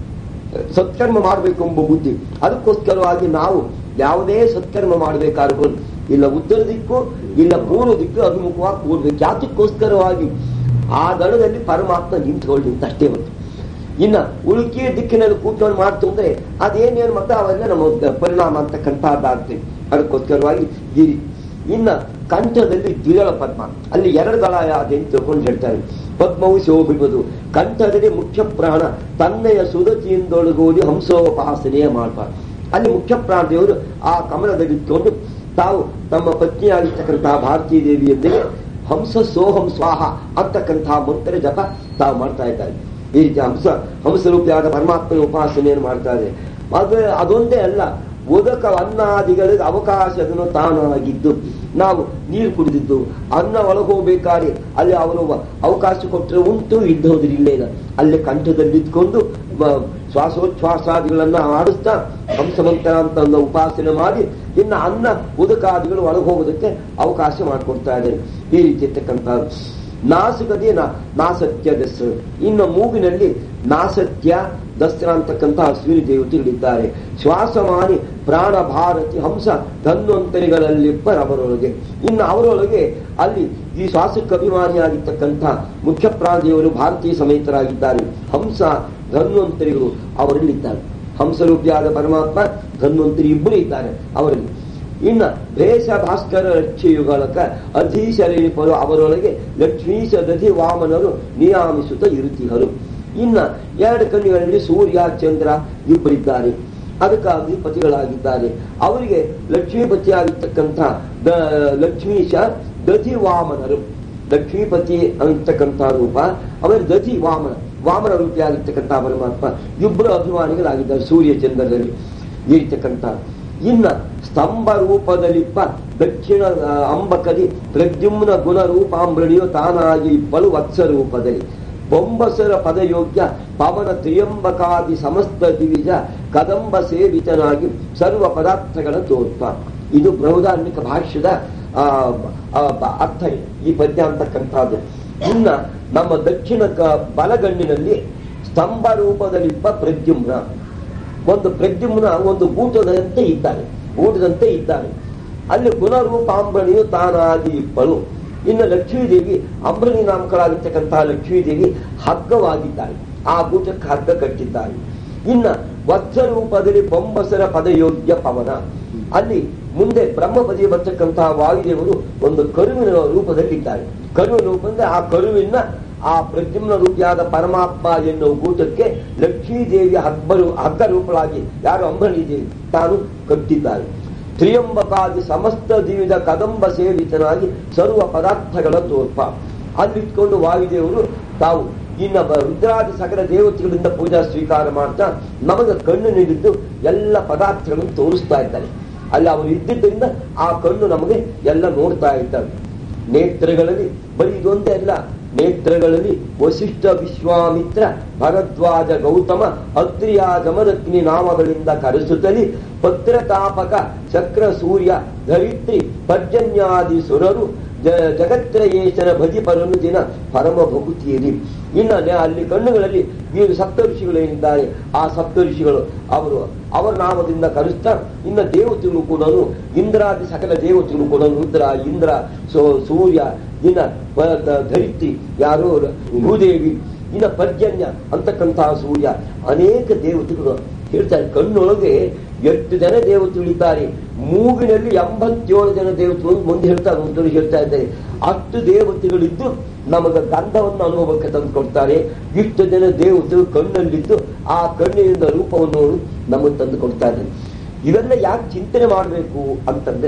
ಸತ್ಕರ್ಮ ಮಾಡಬೇಕು ಎಂಬ ಬುದ್ಧಿ ಅದಕ್ಕೋಸ್ಕರವಾಗಿ ನಾವು ಯಾವುದೇ ಸತ್ಕರ್ಮ ಮಾಡಬೇಕಾದ್ರೂ ಇಲ್ಲ ಉತ್ತರ ದಿಕ್ಕು ಇಲ್ಲ ಪೂರ್ವ ದಿಕ್ಕು ಅಭಿಮುಖವಾಗಿ ಕೂಡ್ಬೇಕು ಯಾತಕ್ಕೋಸ್ಕರವಾಗಿ ಆ ದಳದಲ್ಲಿ ಪರಮಾತ್ಮ ನಿಂತ್ಕೊಳ್ಳಿ ಅಂತ ಅಷ್ಟೇ ಹೊತ್ತು ಇನ್ನ ಉಳುಕಿಯ ದಿಕ್ಕಿನಲ್ಲಿ ಕೂತ್ಕೊಂಡು ಮಾಡ್ತು ಅಂದ್ರೆ ಅದೇನೇನು ಮತ್ತೆ ಅವೆಲ್ಲ ನಮ್ಮ ಪರಿಣಾಮ ಅಂತಕ್ಕಂಥದ್ದಾಗ್ತದೆ ಅದಕ್ಕೋಸ್ಕರವಾಗಿ ಈ ರೀತಿ ಇನ್ನ ಕಂಠದಲ್ಲಿ ದ್ವಿದಳ ಪದ್ಮ ಅಲ್ಲಿ ಎರಡು ದಳ ಯಾವ್ದು ಅಂತ ತಿಳ್ಕೊಂಡು ಹೇಳ್ತಾರೆ ಪದ್ಮವು ಶೋಭಿಪದು ಕಂಠದಲ್ಲಿ ಮುಖ್ಯ ಪ್ರಾಣ ತನ್ನೆಯ ಸುದತಿಯಿಂದೊಳಗೂಡಿ ಹಂಸೋಪಾಸನೆಯ ಮಾಡ್ಬಾರ್ದು ಅಲ್ಲಿ ಮುಖ್ಯ ಪ್ರಾಣ ದೇವರು ಆ ಕಮಲದಲ್ಲಿ ಇಟ್ಕೊಂಡು ತಾವು ತಮ್ಮ ಪತ್ನಿಯಾಗಿರ್ತಕ್ಕಂತಹ ಭಾರತೀ ದೇವಿಯೊಂದಿಗೆ ಹಂಸ ಸೋಹಂ ಸ್ವಾಹ ಅಂತಕ್ಕಂತಹ ಮಂತ್ರ ಜಪ ತಾವು ಮಾಡ್ತಾ ಇದ್ದಾರೆ ಈ ರೀತಿ ಹಂಸ ಹಂಸರೂಪಿಯಾದ ಪರಮಾತ್ಮನ ಉಪಾಸನೆಯನ್ನು ಮಾಡ್ತಾ ಇದೆ ಅದು ಅದೊಂದೇ ಅಲ್ಲ ಉದಕ ಅನ್ನಾದಿಗಳಿಗೆ ಅವಕಾಶವನ್ನು ತಾನಾಗಿದ್ದು ನಾವು ನೀರು ಕುಡಿದಿದ್ದು ಅನ್ನ ಒಳಗೆ ಹೋಗ್ಬೇಕಾದ್ರೆ ಅಲ್ಲಿ ಅವರು ಅವಕಾಶ ಕೊಟ್ಟರೆ ಉಂಟು ಇದ್ದೋದ್ರಿಲ್ಲ ಇಲ್ಲ ಅಲ್ಲಿ ಕಂಠದಲ್ಲಿ ಇದ್ಕೊಂಡು ಮ- ಶ್ವಾಸೋಚ್ಛ್ವಾಸಾದಿಗಳನ್ನ ಆಡಿಸ್ತಾ ಹಂಸಮಂತ್ರ ಅಂತ ಒಂದು ಉಪಾಸನೆ ಮಾಡಿ ಇನ್ನು ಅನ್ನ ಉದಕಾದಿಗಳು ಒಳಗೆ ಹೋಗೋದಕ್ಕೆ ಅವಕಾಶ ಮಾಡಿಕೊಡ್ತಾ ಇದ್ದಾರೆ ಈ ರೀತಿ ಇರ್ತಕ್ಕಂಥದ್ದು ನಾಸಿಕದೇ ನಾ ನಾಸತ್ಯ ದಸ್ರ ಇನ್ನು ಮೂಗಿನಲ್ಲಿ ನಾಸತ್ಯ ದಸ್ರ ಅಂತಕ್ಕಂಥ ಅಶ್ವಿನಿ ದೇವತೆಗಳಿದ್ದಾರೆ ಶ್ವಾಸಮಾನಿ ಪ್ರಾಣ ಭಾರತಿ ಹಂಸ ಧನ್ವಂತರಿಗಳಲ್ಲಿಬ್ಬರ ಅವರೊಳಗೆ ಇನ್ನು ಅವರೊಳಗೆ ಅಲ್ಲಿ ಈ ಶ್ವಾಸಕ್ಕೆ ಅಭಿಮಾನಿಯಾಗಿರ್ತಕ್ಕಂಥ ಮುಖ್ಯ ಪ್ರಾಣದೇವರು ಭಾರತೀಯ ಸಮೇತರಾಗಿದ್ದಾರೆ ಹಂಸ ಧನ್ವಂತರಿಗಳು ಅವರಲ್ಲಿದ್ದಾರೆ ಹಂಸರೂಪಿಯಾದ ಪರಮಾತ್ಮ ಧನ್ವಂತರಿ ಇಬ್ಬರು ಇದ್ದಾರೆ ಅವರಲ್ಲಿ ಇನ್ನ ಭೇಷ ಭಾಸ್ಕರ ಲಕ್ಷ್ಮಿಯುಗಳಕ ಅಧೀಶರೇಪರು ಅವರೊಳಗೆ ಲಕ್ಷ್ಮೀಶ ದಧಿ ವಾಮನರು ನಿಯಾಮಿಸುತ್ತ ಇರುತ್ತಿಹರು ಇನ್ನ ಎರಡು ಕಣ್ಣಿಗಳಲ್ಲಿ ಸೂರ್ಯ ಚಂದ್ರ ಇಬ್ಬರಿದ್ದಾರೆ ಅದಕ್ಕೆ ಅಧಿಪತಿಗಳಾಗಿದ್ದಾರೆ ಅವರಿಗೆ ಲಕ್ಷ್ಮೀಪತಿಯಾಗಿರ್ತಕ್ಕಂಥ ದ ಲಕ್ಷ್ಮೀಶ ದಧಿ ವಾಮನರು ಲಕ್ಷ್ಮೀಪತಿ ಅಂತಕ್ಕಂಥ ರೂಪ ಅವರ ದಧಿ ವಾಮನ ವಾಮನ ರೂಪಿಯಾಗಿರ್ತಕ್ಕಂಥ ಪರಮಾತ್ಮ ಇಬ್ಬರು ಅಭಿಮಾನಿಗಳಾಗಿದ್ದಾರೆ ಸೂರ್ಯ ಚಂದ್ರದಲ್ಲಿ ಇರ್ತಕ್ಕಂಥ ಇನ್ನ ಸ್ತಂಭ ರೂಪದಲ್ಲಿಪ್ಪ ದಕ್ಷಿಣ ಆ, ಅಂಬಕದಿ ಪ್ರದ್ಯುಮ್ನ ಗುಣ ರೂಪಾಂಬಳಿಯು ತಾನಾಗಿ ಇಪ್ಪಳು ವತ್ಸ ರೂಪದಲ್ಲಿ ಬೊಂಬಸರ ಪದಯೋಗ್ಯ ಪವನ ತ್ರಿಯಂಬಕಾದಿ ಸಮಸ್ತ ದಿವಿಜ ಕದಂಬ ಸೇವಿತನಾಗಿ ಸರ್ವ ಪದಾರ್ಥಗಳ ತೋರ್ಪ ಇದು ಬೃಹದಾರ್ಮಿಕ ಭಾಷ್ಯದ ಆ, ಆ, ಬ- ಅರ್ಥ ಇದೆ, ಈ ಪದ್ಯ ಅಂತಕ್ಕಂಥದ್ದು ಇನ್ನ ನಮ್ಮ ದಕ್ಷಿಣ ಕ- ಬಲಗಣ್ಣಿನಲ್ಲಿ ಸ್ತಂಭ ರೂಪದಲ್ಲಿಪ್ಪ ಪ್ರದ್ಯುಮ್ನ ಒಂದು ಪ್ರದ್ಯುಮ್ನ ಒಂದು ಗೂಟದಂತೆ ಇದ್ದಾನೆ ಗೂಟದಂತೆ ಇದ್ದಾನೆ ಅಲ್ಲಿ ಗುಣರೂಪಾಂಬಣಿಯು ತಾನಾಗಿ ಇಪ್ಪಳು ಇನ್ನು ಲಕ್ಷ್ಮೀದೇವಿ ಅಂಬರಣಿ ನಾಮಕಳಾಗಿರ್ತಕ್ಕಂತಹ ಲಕ್ಷ್ಮೀದೇವಿ ಹಗ್ಗವಾಗಿದ್ದಾಳೆ ಆ ಗೂಟಕ್ಕೆ ಹಗ್ಗ ಕಟ್ಟಿದ್ದಾಳೆ ಇನ್ನ ವಜ್ರ ರೂಪದಲ್ಲಿ ಬೊಂಬಸರ ಪದಯೋಗ್ಯ ಪವನ ಅಲ್ಲಿ ಮುಂದೆ ಬ್ರಹ್ಮಪದಿಗೆ ಬರ್ತಕ್ಕಂತಹ ವಾಯುದೇವರು ಒಂದು ಕರುವಿನ ರೂಪದಲ್ಲಿದ್ದಾರೆ ಕರುವಿನ ರೂಪ ಅಂದ್ರೆ ಆ ಕರುವಿನ ಆ ಪ್ರದ್ಯುಮ್ನ ರೂಪಿಯಾದ ಪರಮಾತ್ಮ ಎನ್ನುವ ಗೂಟಕ್ಕೆ ಲಕ್ಷ್ಮೀದೇವಿಯ ಹಬ್ಬರು ಹಗ್ಗ ರೂಪಳಾಗಿ ಯಾರು ಅಂಬರಣಿ ದೇವಿ ತಾನು ಕಟ್ಟಿದ್ದಾರೆ ತ್ರಿಯಂಬಕಾದಿ ಸಮಸ್ತ ದಿವಿದ ಕದಂಬ ಸೇವಿತನಾಗಿ ಸರ್ವ ಪದಾರ್ಥಗಳ ತೋರ್ಪ ಅಲ್ಲಿಟ್ಕೊಂಡು ವಾಯುದೇವರು ತಾವು ಇನ್ನ ಬ- ರುದ್ರಾದಿ ಸಕಲ ದೇವತೆಗಳಿಂದ ಪೂಜಾ ಸ್ವೀಕಾರ ಮಾಡ್ತಾ ನಮಗೆ ಕಣ್ಣು ನೀಡಿದ್ದು ಎಲ್ಲ ಪದಾರ್ಥಗಳನ್ನು ತೋರಿಸ್ತಾ ಇದ್ದಾರೆ ಅಲ್ಲಿ ಅವರು ಇದ್ದಿದ್ದರಿಂದ ಆ ಕಣ್ಣು ನಮಗೆ ಎಲ್ಲ ನೋಡ್ತಾ ಇದ್ದಾರೆ ನೇತ್ರಗಳಲ್ಲಿ ಬರೀ ಇದೊಂದೇ ಅಲ್ಲ ನೇತ್ರಗಳಲ್ಲಿ ವಸಿಷ್ಠ ವಿಶ್ವಾಮಿತ್ರ ಭರದ್ವಾಜ ಗೌತಮ ಅತ್ರಿಯ ಜಮದಗ್ನಿ ನಾಮಗಳಿಂದ ಕರೆಸುತ್ತಲಿ ಪತ್ರತಾಪಕ ಚಕ್ರ ಸೂರ್ಯ ಧರಿತ್ರಿ ಪರ್ಜನ್ಯಾದಿ ಸುರರು ಜ- ಜಗತ್ರಯೇಶನ ಭಜಿ ಪರನು ದಿನ ಪರಮ ಭಕುತಿಯರಿ ಇನ್ನ ನೆ- ಅಲ್ಲಿ ಕಣ್ಣುಗಳಲ್ಲಿ ಈ ಸಪ್ತ ಋಷಿಗಳು ಏನಿದ್ದಾರೆ ಆ ಸಪ್ತ ಋಷಿಗಳು ಅವರು ಅವರ ನಾಮದಿಂದ ಕರೆಸ್ತಾ ಇನ್ನ ದೇವತೆಗಳು ಕೂಡ ಇಂದ್ರಾದಿ ಸಕಲ ದೇವತೆಗಳು ಕೂಡ ರುದ್ರ ಇಂದ್ರ ಸೋ- ಸೂರ್ಯ ಇನ್ನ ಪ- ದ- ಧರಿತ್ರಿ ಯಾರು ಭೂದೇವಿ ಇನ್ನ ಪರ್ಜನ್ಯ ಅಂತಕ್ಕಂತಹ ಸೂರ್ಯ ಅನೇಕ ದೇವತೆಗಳು ಹೇಳ್ತಾರೆ ಕಣ್ಣೊಳಗೆ ಎಷ್ಟು ಜನ ದೇವತೆಗಳಿದ್ದಾರೆ ಮೂಗಿನಲ್ಲಿ ಎಂಬತ್ತೇಳು ಜನ ದೇವತೆಗಳು ಮುಂದೆ ಹೇಳ್ತಾರೆ ಮುಂದೆ ಹೇಳ್ತಾ ಇದ್ದಾರೆ ಅಷ್ಟು ದೇವತೆಗಳಿದ್ದು ನಮಗೆ ಗಂಧವನ್ನು ಅನುಭವಕ್ಕೆ ತಂದು ಕೊಡ್ತಾರೆ ಇಷ್ಟು ಜನ ದೇವತೆಗಳು ಕಣ್ಣಲ್ಲಿದ್ದು ಆ ಕಣ್ಣಿನಿಂದ ರೂಪವನ್ನು ನಮಗೆ ತಂದು ಕೊಡ್ತಾ ಇದ್ದಾರೆ ಇವೆಲ್ಲ ಯಾಕೆ ಚಿಂತನೆ ಮಾಡಬೇಕು ಅಂತಂದ್ರೆ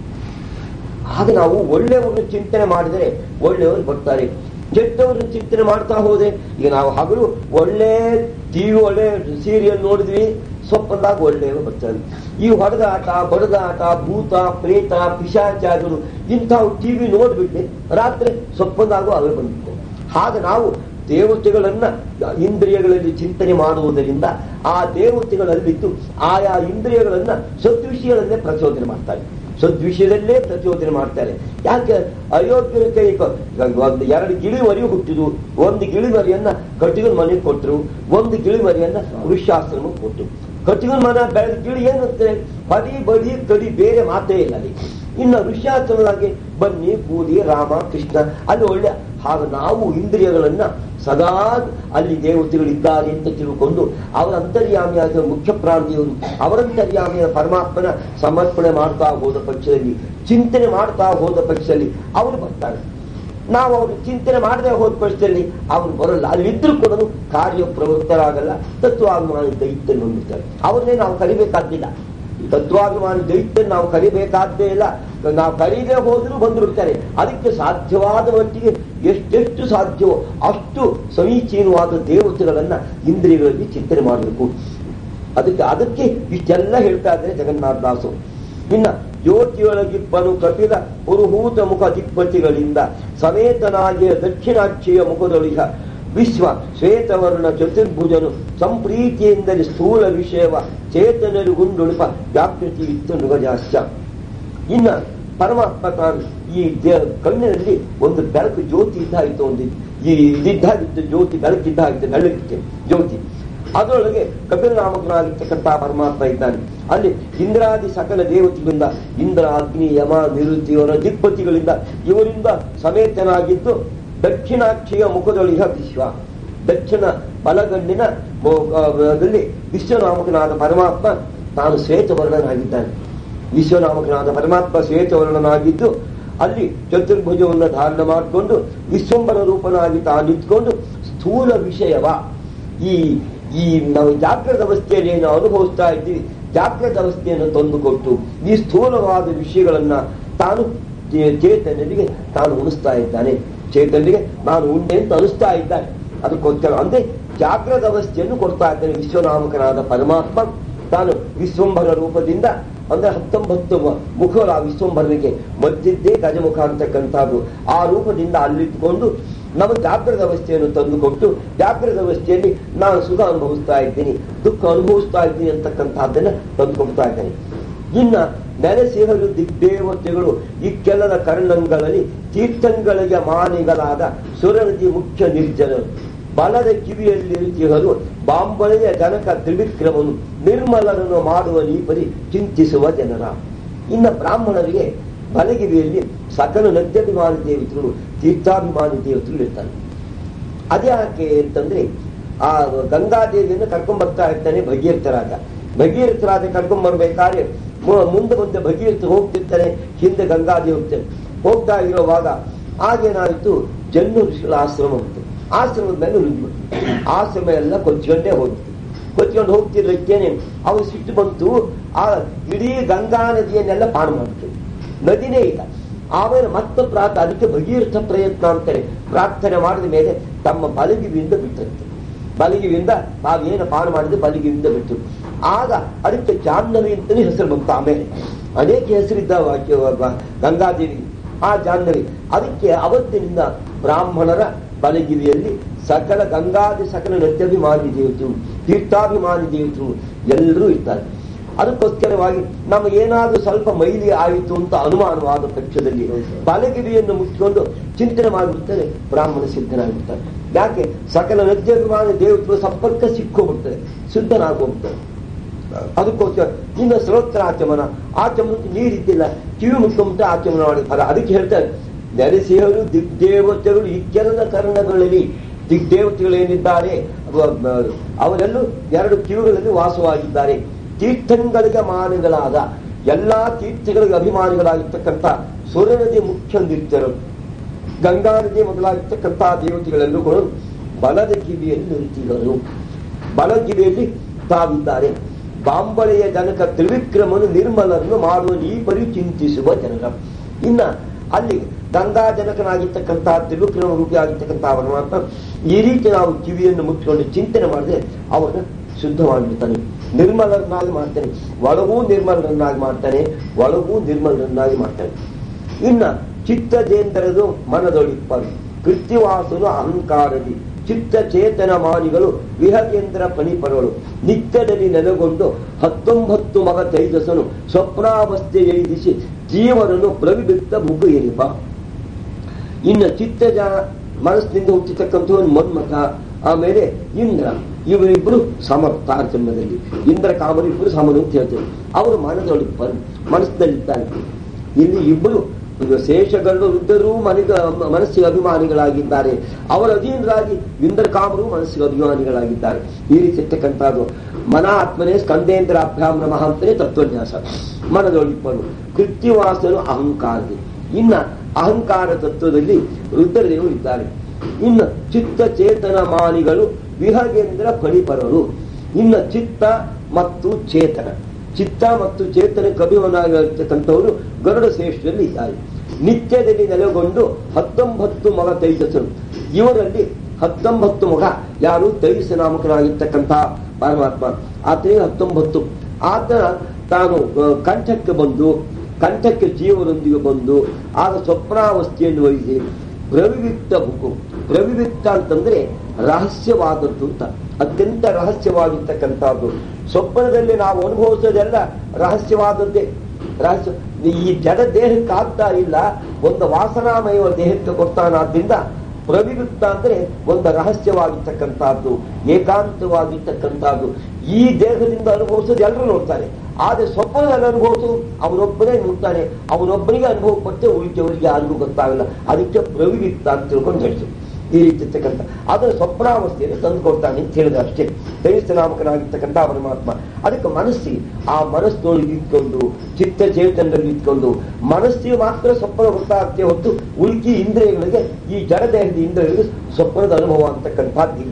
ಆಗ ನಾವು ಒಳ್ಳೆಯವ್ರನ್ನ ಚಿಂತನೆ ಮಾಡಿದರೆ ಒಳ್ಳೆಯವರು ಬರ್ತಾರೆ ಕೆಟ್ಟವ್ರನ್ನ ಚಿಂತನೆ ಮಾಡ್ತಾ ಹೋದೆ ಈಗ ನಾವು ಹಗಲು ಒಳ್ಳೆ ಟಿವಿ ಒಳ್ಳೆ ಸೀರಿಯಲ್ ನೋಡಿದ್ವಿ ಸ್ವಪ್ಪಂದಾಗ ಒಳ್ಳೆಯವರು ಬರ್ತಾರೆ ಈ ಹೊಡೆದಾಟ ಬಡದಾಟ ಭೂತ ಪ್ರೇತ ಪಿಶಾಚಾರರು ಇಂಥವು ಟಿವಿ ನೋಡ್ಬಿಟ್ಟು ರಾತ್ರಿ ಸ್ವಪ್ಪಂದಾಗೂ ಅವೇ ಬಂದಿದೆ ಹಾಗೆ ನಾವು ದೇವತೆಗಳನ್ನ ಇಂದ್ರಿಯಗಳಲ್ಲಿ ಚಿಂತನೆ ಮಾಡುವುದರಿಂದ ಆ ದೇವತೆಗಳಲ್ಲಿದ್ದು ಆಯಾ ಇಂದ್ರಿಯಗಳನ್ನ ಸದ್ವಿಷಯಗಳನ್ನೇ ಪ್ರಚೋದನೆ ಮಾಡ್ತಾರೆ ಸದ್ವಿಷಯದಲ್ಲೇ ಪ್ರಚೋದನೆ ಮಾಡ್ತಾರೆ ಯಾಕೆ ಅಯೋಗ್ಯರ ಕೈ ಕ- ಒಂದು ಎರಡು ಗಿಳಿಮರಿ ಹುಟ್ಟಿದು ಒಂದು ಗಿಳಿಮರಿಯನ್ನ ಕಟ್ಟಿಗನ ಮನೆಗೆ ಕೊಟ್ಟರು ಒಂದು ಗಿಳಿಮರಿಯನ್ನ ವೃಕ್ಷಾಶ್ರಮ ಕೊಟ್ಟರು ಕಟ್ಟಿಗನ ಮನ ಬೆಳೆದ ಗಿಳಿ ಏನಂತೆ ಬಡಿ ಬಡಿ ಕಡಿ ಬೇರೆ ಮಾತೇ ಇಲ್ಲ ಅಲ್ಲಿ ಇನ್ನು ಋಷ್ಯಾಶ್ರಮದಾಗೆ ಬನ್ನಿ ಕೂಡಿ ರಾಮ ಕೃಷ್ಣ ಅಲ್ಲಿ ಒಳ್ಳೆ ಹಾಗೆ ನಾವು ಇಂದ್ರಿಯಗಳನ್ನ ಸದಾ ಅಲ್ಲಿ ದೇವತೆಗಳಿದ್ದಾರೆ ಅಂತ ತಿಳ್ಕೊಂಡು ಅವರ ಅಂತರ್ಯಾಮಿಯಾದ ಮುಖ್ಯ ಪ್ರಾಣಿಯವರು ಅವರಂತರ್ಯಾಮಿಯ ಪರಮಾತ್ಮನ ಸಮರ್ಪಣೆ ಮಾಡ್ತಾ ಹೋದ ಪಕ್ಷದಲ್ಲಿ ಚಿಂತನೆ ಮಾಡ್ತಾ ಹೋದ ಪಕ್ಷದಲ್ಲಿ ಅವರು ಬರ್ತಾರೆ ನಾವು ಅವರು ಚಿಂತನೆ ಮಾಡದೆ ಹೋದ ಪಕ್ಷದಲ್ಲಿ ಅವರು ಬರಲ್ಲ ಅಲ್ಲಿದ್ರು ಕೂಡ ಕಾರ್ಯಪ್ರವೃತ್ತರಾಗಲ್ಲ ತತ್ವಾಭಿಮಾನಿ ದೈತ್ಯ ಹೊಂದಿರ್ತಾರೆ ಅವ್ರನ್ನೇ ನಾವು ಕರಿಬೇಕಾದ್ದಿಲ್ಲ ತತ್ವಾಭಿಮಾನಿ ದೈತ್ಯ ನಾವು ಕರಿಬೇಕಾದ್ದೇ ಇಲ್ಲ ನಾವು ಕರೀದೇ ಹೋದ್ರೂ ಬಂದಿರುತ್ತಾರೆ ಅದಕ್ಕೆ ಸಾಧ್ಯವಾದ ಮಟ್ಟಿಗೆ ಎಷ್ಟೆಷ್ಟು ಸಾಧ್ಯವೋ ಅಷ್ಟು ಸಮೀಚೀನವಾದ ದೇವತೆಗಳನ್ನ ಇಂದ್ರಿಯಗಳಲ್ಲಿ ಚಿಂತನೆ ಮಾಡಬೇಕು ಅದಕ್ಕೆ ಅದಕ್ಕೆ ಇಷ್ಟೆಲ್ಲ ಹೇಳ್ತಾ ಇದ್ದಾರೆ ಜಗನ್ನಾಥ ದಾಸು ಇನ್ನ ಜ್ಯೋತಿಯೊಳಗಿಪ್ಪನು ಕಪಿಲ ಪುರುಹೂತ ಮುಖ ದಿಗ್ಪತಿಗಳಿಂದ ಸಮೇತನಾಗಿಯ ದಕ್ಷಿಣಾಕ್ಷಿಯ ಮುಖದೊಳಿಗ ವಿಶ್ವ ಶ್ವೇತವರ್ಣ ಚತುರ್ಭುಜನು ಸಂಪ್ರೀತಿಯಿಂದಲೇ ಸ್ಥೂಲ ವಿಷಯವ ಚೇತನರಿಗುಂಡುಳಿಪ ವ್ಯಾಪೃತಿ ಇತ್ತು ನೃಗಜಾಶ್ಚ ಇನ್ನ ಪರಮಾತ್ಮ ತಾನು ಈ ದೇ- ಕಣ್ಣಿನಲ್ಲಿ ಒಂದು ಬೆಳಕು ಜ್ಯೋತಿ ಇದ್ದಾಯಿತು ಒಂದು ಈ ಇದಿದ್ದಾಗಿತ್ತು ಜ್ಯೋತಿ ಬೆಳಕಿದ್ದಾಗಿತ್ತು ಬೆಳಕಿತ್ತು ಜ್ಯೋತಿ ಅದರೊಳಗೆ ಕಪಿಲನಾಮಕನಾಗಿರ್ತಕ್ಕಂತಹ ಪರಮಾತ್ಮ ಇದ್ದಾನೆ ಅಲ್ಲಿ ಇಂದ್ರಾದಿ ಸಕಲ ದೇವತೆಗಳಿಂದ ಇಂದ್ರ ಅಗ್ನಿ ಯಮ ನಿರುತಿಯವರ ದಿಕ್ಪತಿಗಳಿಂದ ಇವರಿಂದ ಸಮೇತನಾಗಿದ್ದು ದಕ್ಷಿಣಾಕ್ಷಿಯ ಮುಖದೊಳಿಗ ವಿಶ್ವ ದಕ್ಷಿಣ ಬಲಗಣ್ಣಿನ ಮೊ- ಆ, ದಲ್ಲಿ ವಿಶ್ವನಾಮಕನಾದ ಪರಮಾತ್ಮ ತಾನು ಶ್ವೇತವರ್ಣನಾಗಿದ್ದಾನೆ ವಿಶ್ವನಾಮಕನಾದ ಪರಮಾತ್ಮ ಶ್ವೇತವರ್ಣನಾಗಿದ್ದು ಅಲ್ಲಿ ಚತುರ್ಭುಜವನ್ನು ಧಾರಣ ಮಾಡಿಕೊಂಡು ವಿಶ್ವಂಬರ ರೂಪನಾಗಿ ತಾನಿದ್ಕೊಂಡು ಸ್ಥೂಲ ವಿಷಯವ ಈ ಈ ನಾವು ಜಾಗೃತ ಅವಸ್ಥೆಯಲ್ಲಿ ಏನು ಅನುಭವಿಸ್ತಾ ಇದ್ದೀವಿ ಜಾಗೃತ ಅವಸ್ಥೆಯನ್ನು ತಂದುಕೊಟ್ಟು ಈ ಸ್ಥೂಲವಾದ ವಿಷಯಗಳನ್ನ ತಾನು ಚೇ- ಚೇತನರಿಗೆ ತಾನು ಉಣಿಸ್ತಾ ಇದ್ದಾನೆ ಚೇತನಿಗೆ ನಾನು ಉಂಡೆ ಅಂತ ಅನಿಸ್ತಾ ಇದ್ದಾನೆ ಅದಕ್ಕೋಸ್ಕರ ಅಂದ್ರೆ ಜಾಗೃತ ಅವಸ್ಥೆಯನ್ನು ಕೊಡ್ತಾ ಇದ್ದಾನೆ ವಿಶ್ವನಾಮಕನಾದ ಪರಮಾತ್ಮ ತಾನು ವಿಶ್ವಂಭರ ರೂಪದಿಂದ ಅಂದ್ರೆ ಹತ್ತೊಂಬತ್ತು ಮ- ಮುಖಗಳ ಆ ವಿಶ್ವಂಭರನಿಗೆ ಮಧ್ಯದ್ದೇ ಗಜಮುಖ ಅಂತಕ್ಕಂಥದ್ದು ಆ ರೂಪದಿಂದ ಅಲ್ಲಿಟ್ಟುಕೊಂಡು ನಮ್ಮ ಜಾಗೃತ ಅವಸ್ಥೆಯನ್ನು ತಂದುಕೊಟ್ಟು ಜಾಗೃತ ಅವಸ್ಥೆಯಲ್ಲಿ ನಾನು ಸುಖ ಅನುಭವಿಸ್ತಾ ಇದ್ದೀನಿ ದುಃಖ ಅನುಭವಿಸ್ತಾ ಇದ್ದೀನಿ ಅಂತಕ್ಕಂಥದ್ದನ್ನ ತಂದುಕೊಡ್ತಾ ಇದ್ದೇನೆ ಇನ್ನ ನೆಲೆಸಿಹರು ದಿಗ್ದೇವತೆಗಳು ಇಕ್ಕೆಲ್ಲದ ಕರ್ಣಂಗಳಲ್ಲಿ ತೀರ್ಥಂಗಳಿಗೆ ಮಾನಿಗಳಾದ ಸುರನದಿ ಮುಖ್ಯ ನಿರ್ಜನರು ಬಲದ ಕಿವಿಯಲ್ಲಿರುತ್ತಿಹರು ಬಾಂಬಳೆಯ ಜನಕ ತ್ರಿವಿಕ್ರಮನು ನಿರ್ಮಲನನ್ನು ಮಾಡುವ ನೀಪರಿ ಚಿಂತಿಸುವ ಜನರ ಇನ್ನ ಬ್ರಾಹ್ಮಣರಿಗೆ ಬಲಗಿರಿಯಲ್ಲಿ ಸಕಲ ನದ್ಯಾಭಿಮಾನಿ ದೇವತೆಗಳು ತೀರ್ಥಾಭಿಮಾನಿ ದೇವತೆಗಳು ಇರ್ತಾರೆ ಅದ್ಯಾಕೆ ಅಂತಂದ್ರೆ ಆ ಗಂಗಾದೇವಿಯನ್ನು ಕರ್ಕೊಂಡ್ ಬರ್ತಾ ಇರ್ತಾನೆ ಭಗೀರಥರಾಜ ಭಗೀರಥರಾಜ ಕರ್ಕೊಂಡ್ ಬರ್ಬೇಕಾದ್ರೆ ಮು- ಮುಂದೆ ಮುಂದೆ ಭಗೀರಥ ಹೋಗ್ತಿರ್ತಾನೆ ಹಿಂದೆ ಗಂಗಾದೇವಿ ಹೋಗ್ತಾನೆ ಹೋಗ್ತಾ ಇರುವಾಗ ಆಗೇನಾಯಿತು ಜನ್ನು ಋಷಿಗಳ ಆಶ್ರಮ ಬಂತು ಆಶ್ರಮದ ಮೇಲೆ ರುಜು ಆಶ್ರಮ ಎಲ್ಲ ಕೊಚ್ಕೊಂಡೇ ಹೋಗ್ತು ಕೊಚ್ಕೊಂಡು ಹೋಗ್ತಿರ್ಲಿಕ್ಕೇನೆ ಅವು ಸಿಟ್ಟು ಬಂತು ಆ ಇಡೀ ಗಂಗಾ ನದಿಯನ್ನೆಲ್ಲ ಪಾಡು ಮಾಡ್ತು ನದಿನೇ ಇಲ್ಲ ಆಮೇಲೆ ಮತ್ತೆ ಪ್ರಾರ್ಥ ಅದಕ್ಕೆ ಭಗೀರಥ ಪ್ರಯತ್ನ ಅಂತಾರೆ ಪ್ರಾರ್ಥನೆ ಮಾಡಿದ ಮೇಲೆ ತಮ್ಮ ಬಲಗಿವಿಯಿಂದ ಬಿಟ್ಟಂತೆ ಬಲಗಿವಿಯಿಂದ ನಾವೇನು ಪಾರು ಮಾಡಿದ್ರೆ ಬಲಗಿವಿಯಿಂದ ಬಿಟ್ಟು ಆಗ ಅದಕ್ಕೆ ಜಾಹ್ನವಿ ಅಂತಲೇ ಹೆಸರು ಬಂತು ಆಮೇಲೆ ಅನೇಕ ಹೆಸರಿದ್ದಾವ ಆಕೆ ಒಬ್ಬ ಗಂಗಾದೇವಿ ಆ ಜಾಹ್ನವಿ ಅದಕ್ಕೆ ಅವತ್ತಿನಿಂದ ಬ್ರಾಹ್ಮಣರ ಬಲಗಿರಿಯಲ್ಲಿ ಸಕಲ ಗಂಗಾದಿ ಸಕಲ ನೃತ್ಯಾಭಿಮಾನಿ ದೇವತೆಗಳು ತೀರ್ಥಾಭಿಮಾನಿ ದೇವತೆಗಳು ಎಲ್ಲರೂ ಇರ್ತಾರೆ ಅದಕ್ಕೋಸ್ಕರವಾಗಿ ನಮಗೇನಾದ್ರೂ ಸ್ವಲ್ಪ ಮೈಲಿ ಆಯಿತು ಅಂತ ಅನುಮಾನವಾದ ಪಕ್ಷದಲ್ಲಿ ಬಲಗಿರಿಯನ್ನು ಮುಚ್ಚಿಕೊಂಡು ಚಿಂತನೆ ಮಾಡಿಬಿಡ್ತಾರೆ ಬ್ರಾಹ್ಮಣ ಸಿದ್ಧನಾಗಿರ್ತಾರೆ ಯಾಕೆ ಸಕಲ ನದ್ಯಭಿಮಾನ ದೇವತೆಗಳ ಸಂಪರ್ಕ ಸಿಕ್ಕೋಗ್ಬಿಡ್ತಾರೆ ಶುದ್ಧನಾಗೋಗ್ತಾರೆ ಅದಕ್ಕೋಸ್ಕರ ಇನ್ನು ಶ್ರೋತ್ರಾಚಮನ ಆಚಮನ ನೀರಿದ್ದಿಲ್ಲ ಕಿವಿ ಮುಖ್ಯಮಂತ್ರಿ ಆಚಮನ ಮಾಡಿ ಫಲ ಅದಕ್ಕೆ ಹೇಳ್ತಾರೆ ನೆರೆಸಿಹರು ದಿಗ್ದೇವತೆಗಳು ಇತ್ಯರದ ಕರ್ಣಗಳಲ್ಲಿ ದಿಗ್ದೇವತೆಗಳೇನಿದ್ದಾರೆ ಅವ- ಅವರೆಲ್ಲೂ ಎರಡು ಕಿವಿಗಳಲ್ಲಿ ವಾಸವಾಗಿದ್ದಾರೆ ತೀರ್ಥಂಗಳಿಗೆ ಮಾನಗಳಾದ ಎಲ್ಲಾ ತೀರ್ಥಗಳಿಗೆ ಅಭಿಮಾನಿಗಳಾಗಿರ್ತಕ್ಕಂಥ ಸುರನದಿ ಮುಖ್ಯ ನಿತ್ಯರು ಗಂಗಾ ನದಿ ಮೊದಲಾಗಿರ್ತಕ್ಕಂಥ ದೇವತೆಗಳೆಲ್ಲೂ ಕೂಡ ಬಲದ ಕಿವಿಯಲ್ಲಿ ನಿಂತಿದ್ದರು ಬಲಗಿರಿಯಲ್ಲಿ ತಾವಿದ್ದಾರೆ ಬಾಂಬಳೆಯ ಜನಕ ತ್ರಿವಿಕ್ರಮನು ನಿರ್ಮಲನ್ನು ಮಾಡುವ ಈ ಪರಿ ಚಿಂತಿಸುವ ಜನರ ಇನ್ನ ಅಲ್ಲಿ ಗಂಗಾ ಜನಕನಾಗಿರ್ತಕ್ಕಂಥ ತ್ರಿವಿಕ್ರಮ ರೂಪಿಯಾಗಿರ್ತಕ್ಕಂಥ ಪರಮಾತ್ಮ ಈ ರೀತಿ ನಾವು ಕಿವಿಯನ್ನು ಮುಚ್ಚಿಕೊಂಡು ಚಿಂತನೆ ಮಾಡಿದ್ರೆ ಅವರನ್ನು ಶುದ್ಧವಾಗಿರ್ತಾನೆ ನಿರ್ಮಲರನ್ನಾಗಿ ಮಾಡ್ತಾನೆ ಒಳಗೂ ನಿರ್ಮಲರನ್ನಾಗಿ ಮಾಡ್ತಾನೆ ಒಳಗೂ ನಿರ್ಮಲರನ್ನಾಗಿ ಮಾಡ್ತಾನೆ ಇನ್ನ ಚಿತ್ತಜೇಂದ್ರದು ಮನದೊಳಿಪ್ಪರು ಕೃತ್ಯವಾಸನು ಅಹಂಕಾರದಿ ಚಿತ್ತ ಚೇತನ ಮಾನಿಗಳು ವಿಹಗೇಂದ್ರ ಫಣಿಪರಗಳು ನಿತ್ಯದಲ್ಲಿ ನೆಲೆಗೊಂಡು ಹತ್ತೊಂಬತ್ತು ಮಗ ತೈಜಸನು ಸ್ವಪ್ನಾವಸ್ಥೆ ಎಳಿದಿಸಿ ಜೀವನನ್ನು ಪ್ರವಿಬಿತ್ತ ಮುಖ ಎನಿಪ ಇನ್ನು ಚಿತ್ತಜ ಮನಸ್ಸಿನಿಂದ ಹುಟ್ಟಿರ್ತಕ್ಕಂಥವನು ಮನ್ಮಥ ಆಮೇಲೆ ಇಂದ್ರ ಇವರಿಬ್ಬರು ಸಮ ತಾರತಮ್ಯದಲ್ಲಿ ಇಂದ್ರ ಕಾಮರು ಇಬ್ಬರು ಸಮರು ಅಂತ ಹೇಳ್ತೇವೆ ಅವರು ಮನದೊಳಿಪ್ಪರು ಮನಸ್ಸಿನಲ್ಲಿದ್ದಾರೆ ಇಲ್ಲಿ ಇಬ್ಬರು ಈಗ ಶೇಷಗರುಡು ವೃದ್ಧರು ಮನಿಗ ಮನಸ್ಸಿಗೆ ಅಭಿಮಾನಿಗಳಾಗಿದ್ದಾರೆ ಅವರ ಅಧೀನರಾಗಿ ಇಂದ್ರ ಕಾಮರು ಮನಸ್ಸಿಗೆ ಅಭಿಮಾನಿಗಳಾಗಿದ್ದಾರೆ ಈ ರೀತಿ ಇರ್ತಕ್ಕಂಥದ್ದು ಮನ ಆತ್ಮನೇ ಸ್ಕಂದೇಂದ್ರ ಅಭ್ಯಾಮ್ ನಮಃ ಅಂತಲೇ ತತ್ವನ್ಯಾಸ ಮನದೊಳಿಪ್ಪನು ಕೃತ್ಯವಾಸನು ಅಹಂಕಾರದಿ ಇನ್ನ ಅಹಂಕಾರ ತತ್ವದಲ್ಲಿ ರುದ್ರದೇವರು ಇದ್ದಾರೆ ಇನ್ನು ಚಿತ್ತ ಚೇತನ ಮಾನಿಗಳು ವಿಹಗೇಂದ್ರ ಫಣಿಪರರು ಇನ್ನು ಚಿತ್ತ ಮತ್ತು ಚೇತನ ಚಿತ್ತ ಮತ್ತು ಚೇತನಕ್ಕೆ ಅಭಿಮಾನಿಯಾಗಿರ್ತಕ್ಕಂಥವರು ಗರುಡ ಶ್ರೇಷ್ಠರಲ್ಲಿ ಇದ್ದಾರೆ ನಿತ್ಯದಲ್ಲಿ ನೆಲೆಗೊಂಡು ಹತ್ತೊಂಬತ್ತು ಮಗ ತೈಜಸರು ಇವರಲ್ಲಿ ಹತ್ತೊಂಬತ್ತು ಮಗ ಯಾರು ತೈಜಸ ನಾಮಕನಾಗಿರ್ತಕ್ಕಂಥ ಪರಮಾತ್ಮ ಆತನಿಗೆ ಹತ್ತೊಂಬತ್ತು ಆತನ ತಾನು ಆ, ಕಂಠಕ್ಕೆ ಬಂದು ಕಂಠಕ್ಕೆ ಜೀವನೊಂದಿಗೆ ಬಂದು ಆಗ ಸ್ವಪ್ನಾವಸ್ಥೆಯನ್ನು ವಹಿಸಿ ಪ್ರವಿವಿಕ್ತ ಬುಕು ಪ್ರವಿವಿಕ್ತ ಅಂತಂದ್ರೆ ರಹಸ್ಯವಾದದ್ದು ಅಂತ ಅತ್ಯಂತ ರಹಸ್ಯವಾಗಿರ್ತಕ್ಕಂಥದ್ದು ಸ್ವಪ್ನದಲ್ಲಿ ನಾವು ಅನುಭವಿಸೋದೆಲ್ಲ ರಹಸ್ಯವಾದದ್ದೇ ರಹಸ್ಯ ಈ ಜಡ ದೇಹಕ್ಕೆ ಆಗ್ತಾ ಇಲ್ಲ ಒಂದು ವಾಸನಾಮಯ ದೇಹಕ್ಕೆ ಕೊಡ್ತಾನಾದ್ರಿಂದ ಪ್ರವಿವೃತ್ತ ಅಂದ್ರೆ ಒಂದು ರಹಸ್ಯವಾಗಿರ್ತಕ್ಕಂಥದ್ದು ಏಕಾಂತವಾಗಿರ್ತಕ್ಕಂಥದ್ದು ಈ ದೇಹದಿಂದ ಅನುಭವಿಸೋದು ಎಲ್ಲರೂ ನೋಡ್ತಾರೆ ಆದ್ರೆ ಸ್ವಪ್ನದಲ್ಲಿ ಅನುಭವಿಸೋದು ಅವನೊಬ್ಬನೇ ನೋಡ್ತಾನೆ ಅವನೊಬ್ಬನಿಗೆ ಅನುಭವ ಪಟ್ಟೆ ಉಳಿದವರಿಗೆ ಯಾರಿಗೂ ಗೊತ್ತಾಗಲ್ಲ ಅದಕ್ಕೆ ಪ್ರವಿವಿಕ್ತ ಅಂತ ತಿಳ್ಕೊಂಡು ಹೇಳ್ತೀವಿ ಈ ರೀತಿ ಇರ್ತಕ್ಕಂಥ ಅದರ ಸ್ವಪ್ನಾವಸ್ಥೆಯನ್ನು ತಂದು ಕೊಡ್ತಾನೆ ಅಂತ ಹೇಳಿದ ಅಷ್ಟೇ ದೈವಸ್ಥ ನಾಮಕನಾಗಿರ್ತಕ್ಕಂಥ ಪರಮಾತ್ಮ ಅದಕ್ಕೆ ಮನಸ್ಸಿಗೆ ಆ ಮನಸ್ಸಿನೊಳಗೆ ಇಟ್ಕೊಂಡು ಚಿತ್ತ ಚೇತನದಲ್ಲಿ ಇಟ್ಕೊಂಡು ಮನಸ್ಸಿಗೆ ಮಾತ್ರ ಸ್ವಪ್ನ ಗೊತ್ತಾಗ್ತೇ ಹೊತ್ತು ಉಳ್ಕಿ ಇಂದ್ರಿಯಗಳಿಗೆ ಈ ಜಡದೇಹದ ಇಂದ್ರಿಯಗಳಿಗೆ ಸ್ವಪ್ನದ ಅನುಭವ ಅಂತಕ್ಕಂಥದ್ದಿಲ್ಲ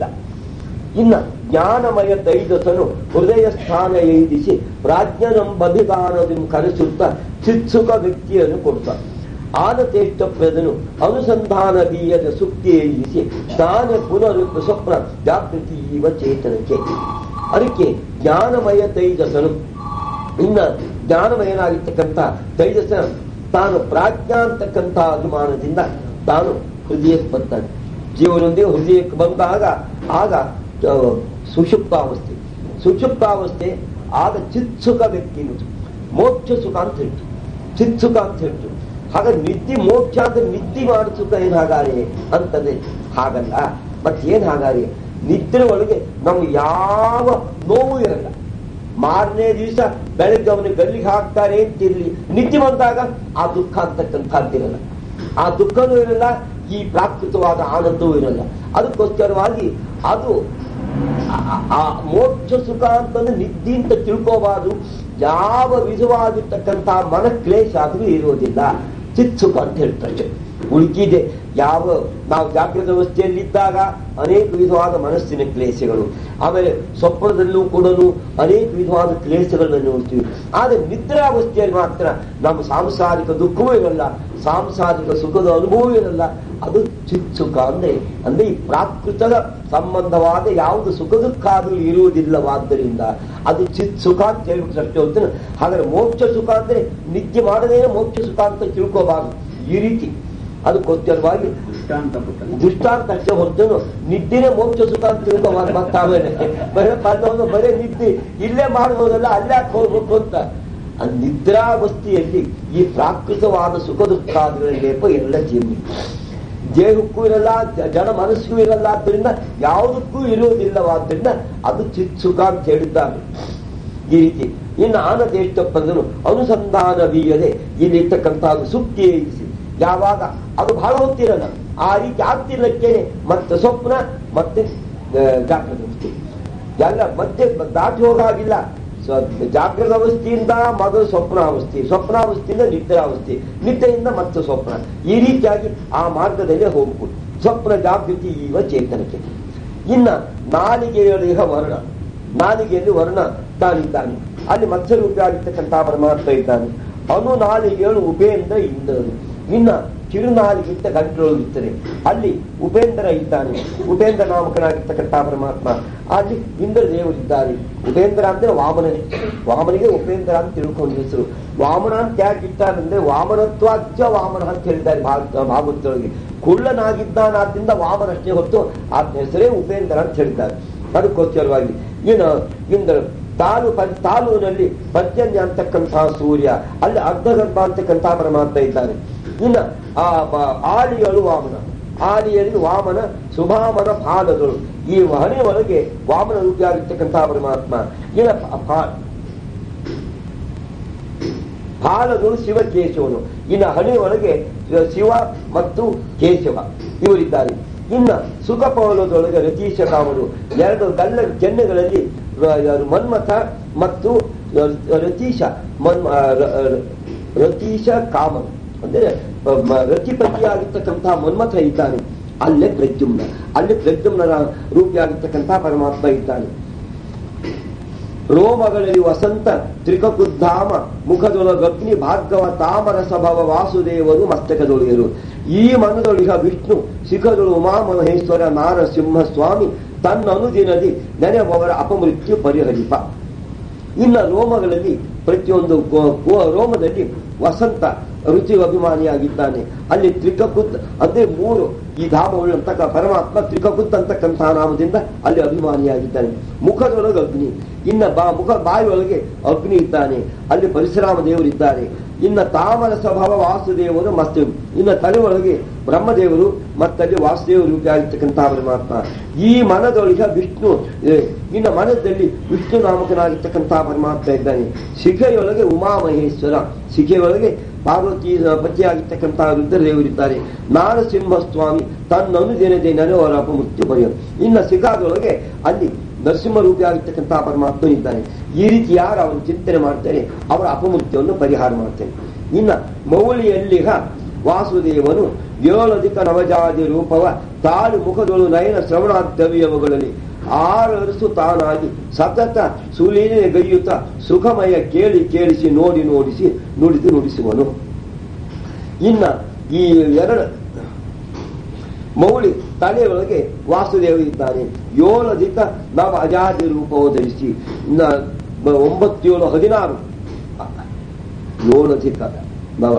ಇನ್ನ ಜ್ಞಾನಮಯ ತೈಜಸನು ಹೃದಯ ಸ್ಥಾನ ಏದಿಸಿ ಪ್ರಾಜ್ಞನಂಬಧಿಗಾನದಿಂದ ಕರೆಸುತ್ತ ಚಿತ್ಸುಕ ವ್ಯಕ್ತಿಯನ್ನು ಕೊಡ್ತ ಆನತೇಷ್ಟಪ್ರದನು ಅನುಸಂಧಾನ ಬೀಯದ ಸುಕ್ತಿ ಏರಿಸಿ ತಾನೇ ಪುನರ್ ಸ್ವಪ್ನ ಜಾಗೃತಿ ಇವ ಚೇತನಕ್ಕೆ ಅದಕ್ಕೆ ಜ್ಞಾನಮಯ ತೈಜಸನು ಇನ್ನ ಜ್ಞಾನಮಯನಾಗಿರ್ತಕ್ಕಂಥ ತೈಜಸ ತಾನು ಪ್ರಾಜ್ಞಾ ಅಂತಕ್ಕಂಥ ಅಭಿಮಾನದಿಂದ ತಾನು ಹೃದಯಕ್ಕೆ ಬರ್ತಾನೆ ಜೀವನೊಂದಿಗೆ ಹೃದಯಕ್ಕೆ ಬಂದಾಗ ಆಗ ಆ, ಸುಷುಪ್ತಾವಸ್ಥೆ ಸುಷುಪ್ತಾವಸ್ಥೆ ಆಗ ಚಿತ್ಸುಖ ವ್ಯಕ್ತಿ ಅನ್ನೋದು. ಮೋಕ್ಷ ಸುಖ ಅಂತ ಹೇಳ್ತು ಚಿತ್ಸುಖ ಅಂತ ಹೇಳ್ತು ಹಾಗ ನಿದ್ದೆ ಮೋಕ್ಷ ಅಂದ್ರೆ ನಿದ್ದೆ ಮಾಡಿ ಸುಖ ಏನ್ ಹಾಗಾರೆ ಅಂತಂದ್ರೆ ಹಾಗಲ್ಲ ಮತ್ತೆ ಏನ್ ಹಾಗಾರೆ ನಿದ್ರೆ ಒಳಗೆ ನಮ್ಗೆ ಯಾವ ನೋವು ಇರಲ್ಲ ಮಾರನೇ ದಿವಸ ಬೆಳಗ್ಗೆ ಅವನಿಗೆ ಗಲ್ಲಿಗೆ ಹಾಕ್ತಾರೆ ಅಂತಿರ್ಲಿ ನಿದ್ದೆ ಬಂದಾಗ ಆ ದುಃಖ ಅಂತಕ್ಕಂಥದ್ದಿರಲ್ಲ ಆ ದುಃಖನೂ ಇರಲ್ಲ ಈ ಪ್ರಾಕೃತವಾದ ಆನಂದವೂ ಇರಲ್ಲ ಅದಕ್ಕೋಸ್ಕರವಾಗಿ ಅದು ಆ- ಆ ಮೋಕ್ಷ ಸುಖ ಅಂತಂದ್ರೆ ನಿದ್ದೆ ಅಂತ ತಿಳ್ಕೋಬಾರ್ದು ಯಾವ ವಿಧವಾಗಿರ್ತಕ್ಕಂಥ ಮನಕ್ಲೇಶ ಆದ್ರೂ ಇರೋದಿಲ್ಲ ಚಿತ್ಸುಖ ಅಂತ ಹೇಳ್ತಾರೆ ಉಳ್ಕಿದೆ ಯಾವ ನಾವು ಜಾಗೃತ ಅವಸ್ಥೆಯಲ್ಲಿದ್ದಾಗ ಅನೇಕ ವಿಧವಾದ ಮನಸ್ಸಿನ ಕ್ಲೇಶಗಳು ಆಮೇಲೆ ಸ್ವಪ್ನದಲ್ಲೂ ಕೂಡ ಅನೇಕ ವಿಧವಾದ ಕ್ಲೇಶಗಳನ್ನ ನೋಡ್ತೀವಿ ಆದ್ರೆ ನಿದ್ರಾವಸ್ಥೆಯಲ್ಲಿ ಮಾತ್ರ ನಮ್ಮ ಸಾಂಸಾರಿಕ ದುಃಖವೂ ಇರಲ್ಲ ಸಾಂಸಾರಿಕ ಸುಖದ ಅನುಭವ ಇರಲ್ಲ ಅದು ಚಿತ್ಸುಖ ಅಂದ್ರೆ ಅಂದ್ರೆ ಈ ಪ್ರಾಕೃತದ ಸಂಬಂಧವಾದ ಯಾವುದು ಸುಖ ದುಃಖ ಆದರೂ ಇರುವುದಿಲ್ಲವಾದ್ದರಿಂದ ಅದು ಚಿತ್ ಸುಖ ಅಂತ ಹೇಳ್ಬಿಟ್ಟು ಅಷ್ಟೇ ಹೊತ್ತು ಹಾಗಾದ್ರೆ ಮೋಕ್ಷ ಸುಖ ಅಂದ್ರೆ ನಿತ್ಯ ಮಾಡದೇ ಮೋಕ್ಷ ಸುಖ ಅಂತ ತಿಳ್ಕೋಬಾರ್ದು ಈ ರೀತಿ ಅದಕ್ಕೋಸ್ಕರವಾಗಿ ದೃಷ್ಟಾಂತ ಪುಟ ದೃಷ್ಟಾಂತ ಅಷ್ಟೇ ಹೊರತೇನು ನಿದ್ದೆನೇ ಮೋಕ್ಷ ಸುಖ ಅಂತ ತಿಳ್ಕೊ ಮತ್ತಾಮೇಲೆ ಬರೇ ಪದವನ್ನು ಬರೇ ನಿದ್ದೆ ಇಲ್ಲೇ ಮಾಡ್ಬೋದಲ್ಲ ಅಲ್ಲೇ ಯಾಕೆ ಹೋಗ್ಬೇಕು ಅಂತ ಆ ನಿದ್ರಾವಸ್ಥೆಯಲ್ಲಿ ಈ ಪ್ರಾಕೃತವಾದ ಸುಖ ದುಃಖಾದಿಗಳ ಲೇಪ ಎಲ್ಲ ಜೀವನಿ ದೇಹಕ್ಕೂ ಇರಲ್ಲ ಜ- ಜನ ಮನಸ್ಸಿಗೂ ಇರಲ್ಲ ಆದ್ದರಿಂದ ಯಾವುದಕ್ಕೂ ಇರುವುದಿಲ್ಲವಾದ್ದರಿಂದ ಅದು ಚಿತ್ ಸುಖ ಅಂತ ಹೇಳಿದ್ದಾರೆ ಈ ರೀತಿ ಇನ್ನು ಆನದೇಷ್ಟ ಪದನು ಅನುಸಂಧಾನ ಬೀಯದೆ ಇಲ್ಲಿ ಇರ್ತಕ್ಕಂಥದ್ದು ಸುಪ್ತಿ ಏರಿಸಿ ಯಾವಾಗ ಅದು ಬಹಳ ಹೊತ್ತಿರಲ್ಲ ಆ ರೀತಿ ಆಗ್ತಿರ್ಲಕ್ಕೇನೆ ಮತ್ತೆ ಸ್ವಪ್ನ ಮತ್ತೆ ಆ, ಜಾಗೃತ ಅವಸ್ಥೆ ಎಲ್ಲ ಮತ್ತೆ ದಾಟಿ ಹೋಗಾಗಿಲ್ಲ ಸ್ವ- ಜಾಗೃತ ಅವಸ್ಥೆಯಿಂದ ಮೊದಲು ಸ್ವಪ್ನಾವಸ್ಥೆ ಸ್ವಪ್ನಾವಸ್ಥೆಯಿಂದ ನಿದ್ರಾವಸ್ಥೆ ನಿದ್ದೆಯಿಂದ ಮತ್ತೆ ಸ್ವಪ್ನ ಈ ರೀತಿಯಾಗಿ ಆ ಮಾರ್ಗದಲ್ಲೇ ಹೋಗ್ಬೋದು ಸ್ವಪ್ನ ಜಾಗೃತಿ ಇವ ಚೇತನಕ್ಕೆ ಇನ್ನ ನಾಲಿಗೆಯೊಳಗ ವರ್ಣ ನಾಲಿಗೆಯಲ್ಲಿ ವರ್ಣ ತಾನಿದ್ದಾನೆ ಅಲ್ಲಿ ಮತ್ಸ್ಯರೂಪಿ ಆಗಿರ್ತಕ್ಕಂಥ ಪರಮಾತ್ಮ ಇದ್ದಾನೆ ಅನು ನಾಲಿಗೆಗಳು ಉಪೇಂದ್ರ ಇಂದ್ರನು ಇನ್ನ ಕಿರುನಾಲಿಗಿಂತ ಗಂಟಲೊಳಗಿರ್ತದೆ ಅಲ್ಲಿ ಉಪೇಂದ್ರ ಇದ್ದಾನೆ ಉಪೇಂದ್ರ ನಾಮಕನಾಗಿರ್ತಕ್ಕಂಥ ಪರಮಾತ್ಮ ಅಲ್ಲಿ ಇಂದ್ರ ದೇವರಿದ್ದಾರೆ ಉಪೇಂದ್ರ ಅಂದ್ರೆ ವಾಮನನೇ ವಾಮನಿಗೆ ಉಪೇಂದ್ರ ಅಂತ ತಿಳ್ಕೊಂಡು ಹೆಸರು ವಾಮನ ಅಂತ ಯಾಕೆ ಇಟ್ಟಾರಂದ್ರೆ ವಾಮನತ್ವಾಜ್ಯ ವಾಮನ ಅಂತ ಹೇಳಿದ್ದಾರೆ ಭಾಗ ಭಾಗವತದೊಳಗೆ ಕುಳ್ಳನಾಗಿದ್ದಾನಾದ್ರಿಂದ ವಾಮನಷ್ಟೇ ಹೊತ್ತು ಆತನ ಹೆಸರೇ ಉಪೇಂದ್ರ ಅಂತ ಹೇಳಿದ್ದಾರೆ ಅದಕ್ಕೋಸ್ಕರವಾಗಿ ಇನ್ನು ಇಂದ್ರ ತಾನು ಪ- ತಾಲೂನಲ್ಲಿ ಪರ್ಜನ್ಯ ಅಂತಕ್ಕಂತಹ ಸೂರ್ಯ ಅಲ್ಲಿ ಅರ್ಧಗರ್ಭ ಅಂತಕ್ಕಂತಹ ಪರಮಾತ್ಮ ಇದ್ದಾನೆ ಇನ್ನು ಆ ಬ- ಆಲಿಗಳು ವಾಮನ ಆಲಿಯಲ್ಲಿ ವಾಮನ ಸುಭಾಮನ ಪಾದಗಳು ಈ ಹಣೆ ಒಳಗೆ ವಾಮನ ರೂಪಿಯಾಗಿರ್ತಕ್ಕಂತಹ ಪರಮಾತ್ಮ ಇನ್ನು ಪ- ಪಾ- ಪಾಲಗಳು ಶಿವ ಕೇಶವನು ಇನ್ನು ಹಣೆ ಒಳಗೆ ಶಿವ ಮತ್ತು ಕೇಶವ ಇವರಿದ್ದಾರೆ ಇನ್ನ ಸುಖ ಪೌಲದೊಳಗೆ ರತೀಶ ಕಾಮನು ಎರಡು ಗಲ್ಲ ಜನ್ನೆಗಳಲ್ಲಿ ರ- ಯಾರು ಮನ್ಮಥ ಮತ್ತು ರ- ರತೀಶ ಮನ್ ಆ, ರ- ರ- ರತೀಶ ಕಾಮನ್ ಅಂದ್ರೆ ಮ- ರತಿಪತಿಯಾಗಿರ್ತಕ್ಕಂತಹ ಮನ್ಮಥ ಇದ್ದಾನೆ ಅಲ್ಲೇ ಪ್ರದ್ಯುಮ್ನ ಅಲ್ಲಿ ಪ್ರದ್ಯುಮ್ನರ ರೂಪಿಯಾಗಿರ್ತಕ್ಕಂತಹ ಪರಮಾತ್ಮ ಇದ್ದಾನೆ ರೋಮಗಳಲ್ಲಿ ವಸಂತ ತ್ರಿಕಕುದ್ಧಾಮ ಮುಖದೊಳಗಗ್ನಿ ಭಾರ್ಗವ ತಾಮರ ಸಭವ ವಾಸುದೇವರು ಮಸ್ತಕದೊಳಿಯರು ಈ ಮನದೊಳಿಗ ವಿಷ್ಣು ಶಿಖದೊಳು ಉಮಾಮಹೇಶ್ವರ ನಾರಸಿಂಹ ಸ್ವಾಮಿ ತನ್ನ ಅನುದಿನದಿ ನೆನೆಬವರ ಅಪಮೃತ್ಯು ಪರಿಹರಿಪ ಇನ್ನ ರೋಮಗಳಲ್ಲಿ ಪ್ರತಿಯೊಂದು ಕೋ- ಕೋ- ರೋಮದಲ್ಲಿ ವಸಂತ ರುಚಿ ಅಭಿಮಾನಿಯಾಗಿದ್ದಾನೆ ಅಲ್ಲಿ ತ್ರಿಕಕುತ್ ಅಂದ್ರೆ ಮೂರು ಈ ಧಾಮವುಳ್ಳಂತಕ್ಕ ಪರಮಾತ್ಮ ತ್ರಿಕಕುತ್ ಅಂತಕ್ಕಂತಹ ನಾಮದಿಂದ ಅಲ್ಲಿ ಅಭಿಮಾನಿಯಾಗಿದ್ದಾನೆ ಮುಖದೊಳಗೆ ಅಗ್ನಿ ಇನ್ನ ಬಾ ಮುಖ ಬಾಯಿ ಒಳಗೆ ಅಗ್ನಿ ಇದ್ದಾನೆ ಅಲ್ಲಿ ಪರಶುರಾಮ ದೇವರಿದ್ದಾರೆ ಇನ್ನ ತಾಮರ ಸ್ವಭಾವ ವಾಸುದೇವರು ಮತ್ತು ಇನ್ನ ತಲೆ ಒಳಗೆ ಬ್ರಹ್ಮದೇವರು ಮತ್ತಲ್ಲಿ ವಾಸುದೇವ ರೂಪಿಯಾಗಿರ್ತಕ್ಕಂತಹ ಪರಮಾತ್ಮ ಈ ಮನದೊಳಗೆ ವಿಷ್ಣು ಇದೆ. ಇನ್ನು ಮನದಲ್ಲಿ ವಿಷ್ಣು ನಾಮಕನಾಗಿರ್ತಕ್ಕಂತಹ ಪರಮಾತ್ಮ ಇದ್ದಾನೆ ಶಿಖೆಯೊಳಗೆ ಉಮಾಮಹೇಶ್ವರ ಶಿಖೆಯೊಳಗೆ ಪಾರ್ವತಿ ಪತಿಯಾಗಿರ್ತಕ್ಕಂತಹ ರುದ್ರದೇವರಿದ್ದಾರೆ ನಾರಸಿಂಹ ಸ್ವಾಮಿ ತನ್ನನ್ನು ದಿನದೇ ನೆನೆವರ ಅಪಮೃತ್ಯು ಪರಿಯ ಇನ್ನು ಶಿಖಾದೊಳಗೆ ಅಲ್ಲಿ ನರಸಿಂಹ ರೂಪಿಯಾಗಿರ್ತಕ್ಕಂತಹ ಪರಮಾತ್ಮ ಇದ್ದಾನೆ ಈ ರೀತಿ ಯಾರು ಅವನು ಚಿಂತನೆ ಮಾಡ್ತಾರೆ ಅವರ ಅಪಮೃತ್ಯವನ್ನು ಪರಿಹಾರ ಮಾಡ್ತಾನೆ ಇನ್ನ ಮೌಳಿಯಲ್ಲಿಹ ವಾಸುದೇವನು ಏಳಧಿಕ ನವಜಾತಿ ರೂಪವ ತಾಳು ಮುಖದೊಳು ನಯನ ಶ್ರವಣಾದ್ರವ್ಯವಗಳಲ್ಲಿ ಆರರಿಸು ತಾನಾಗಿ ಸತತ ಸುಲೀನೆ ಗೈಯುತ್ತ ಸುಖಮಯ ಕೇಳಿ ಕೇಳಿಸಿ ನೋಡಿ ನೋಡಿಸಿ ನುಡಿದು ನುಡಿಸುವನು ಇನ್ನ ಈ ಎರಡು ಮೌಳಿ ತಲೆಯೊಳಗೆ ವಾಸುದೇವ ಇದ್ದಾನೆ ಏಳಧಿಕ ನವ ಅಜಾದಿ ರೂಪವು ಧರಿಸಿ ಇನ್ನ ಬ- ಒಂಬತ್ತೇಳು ಹದಿನಾರು ಏಳಧಿಕ ನವ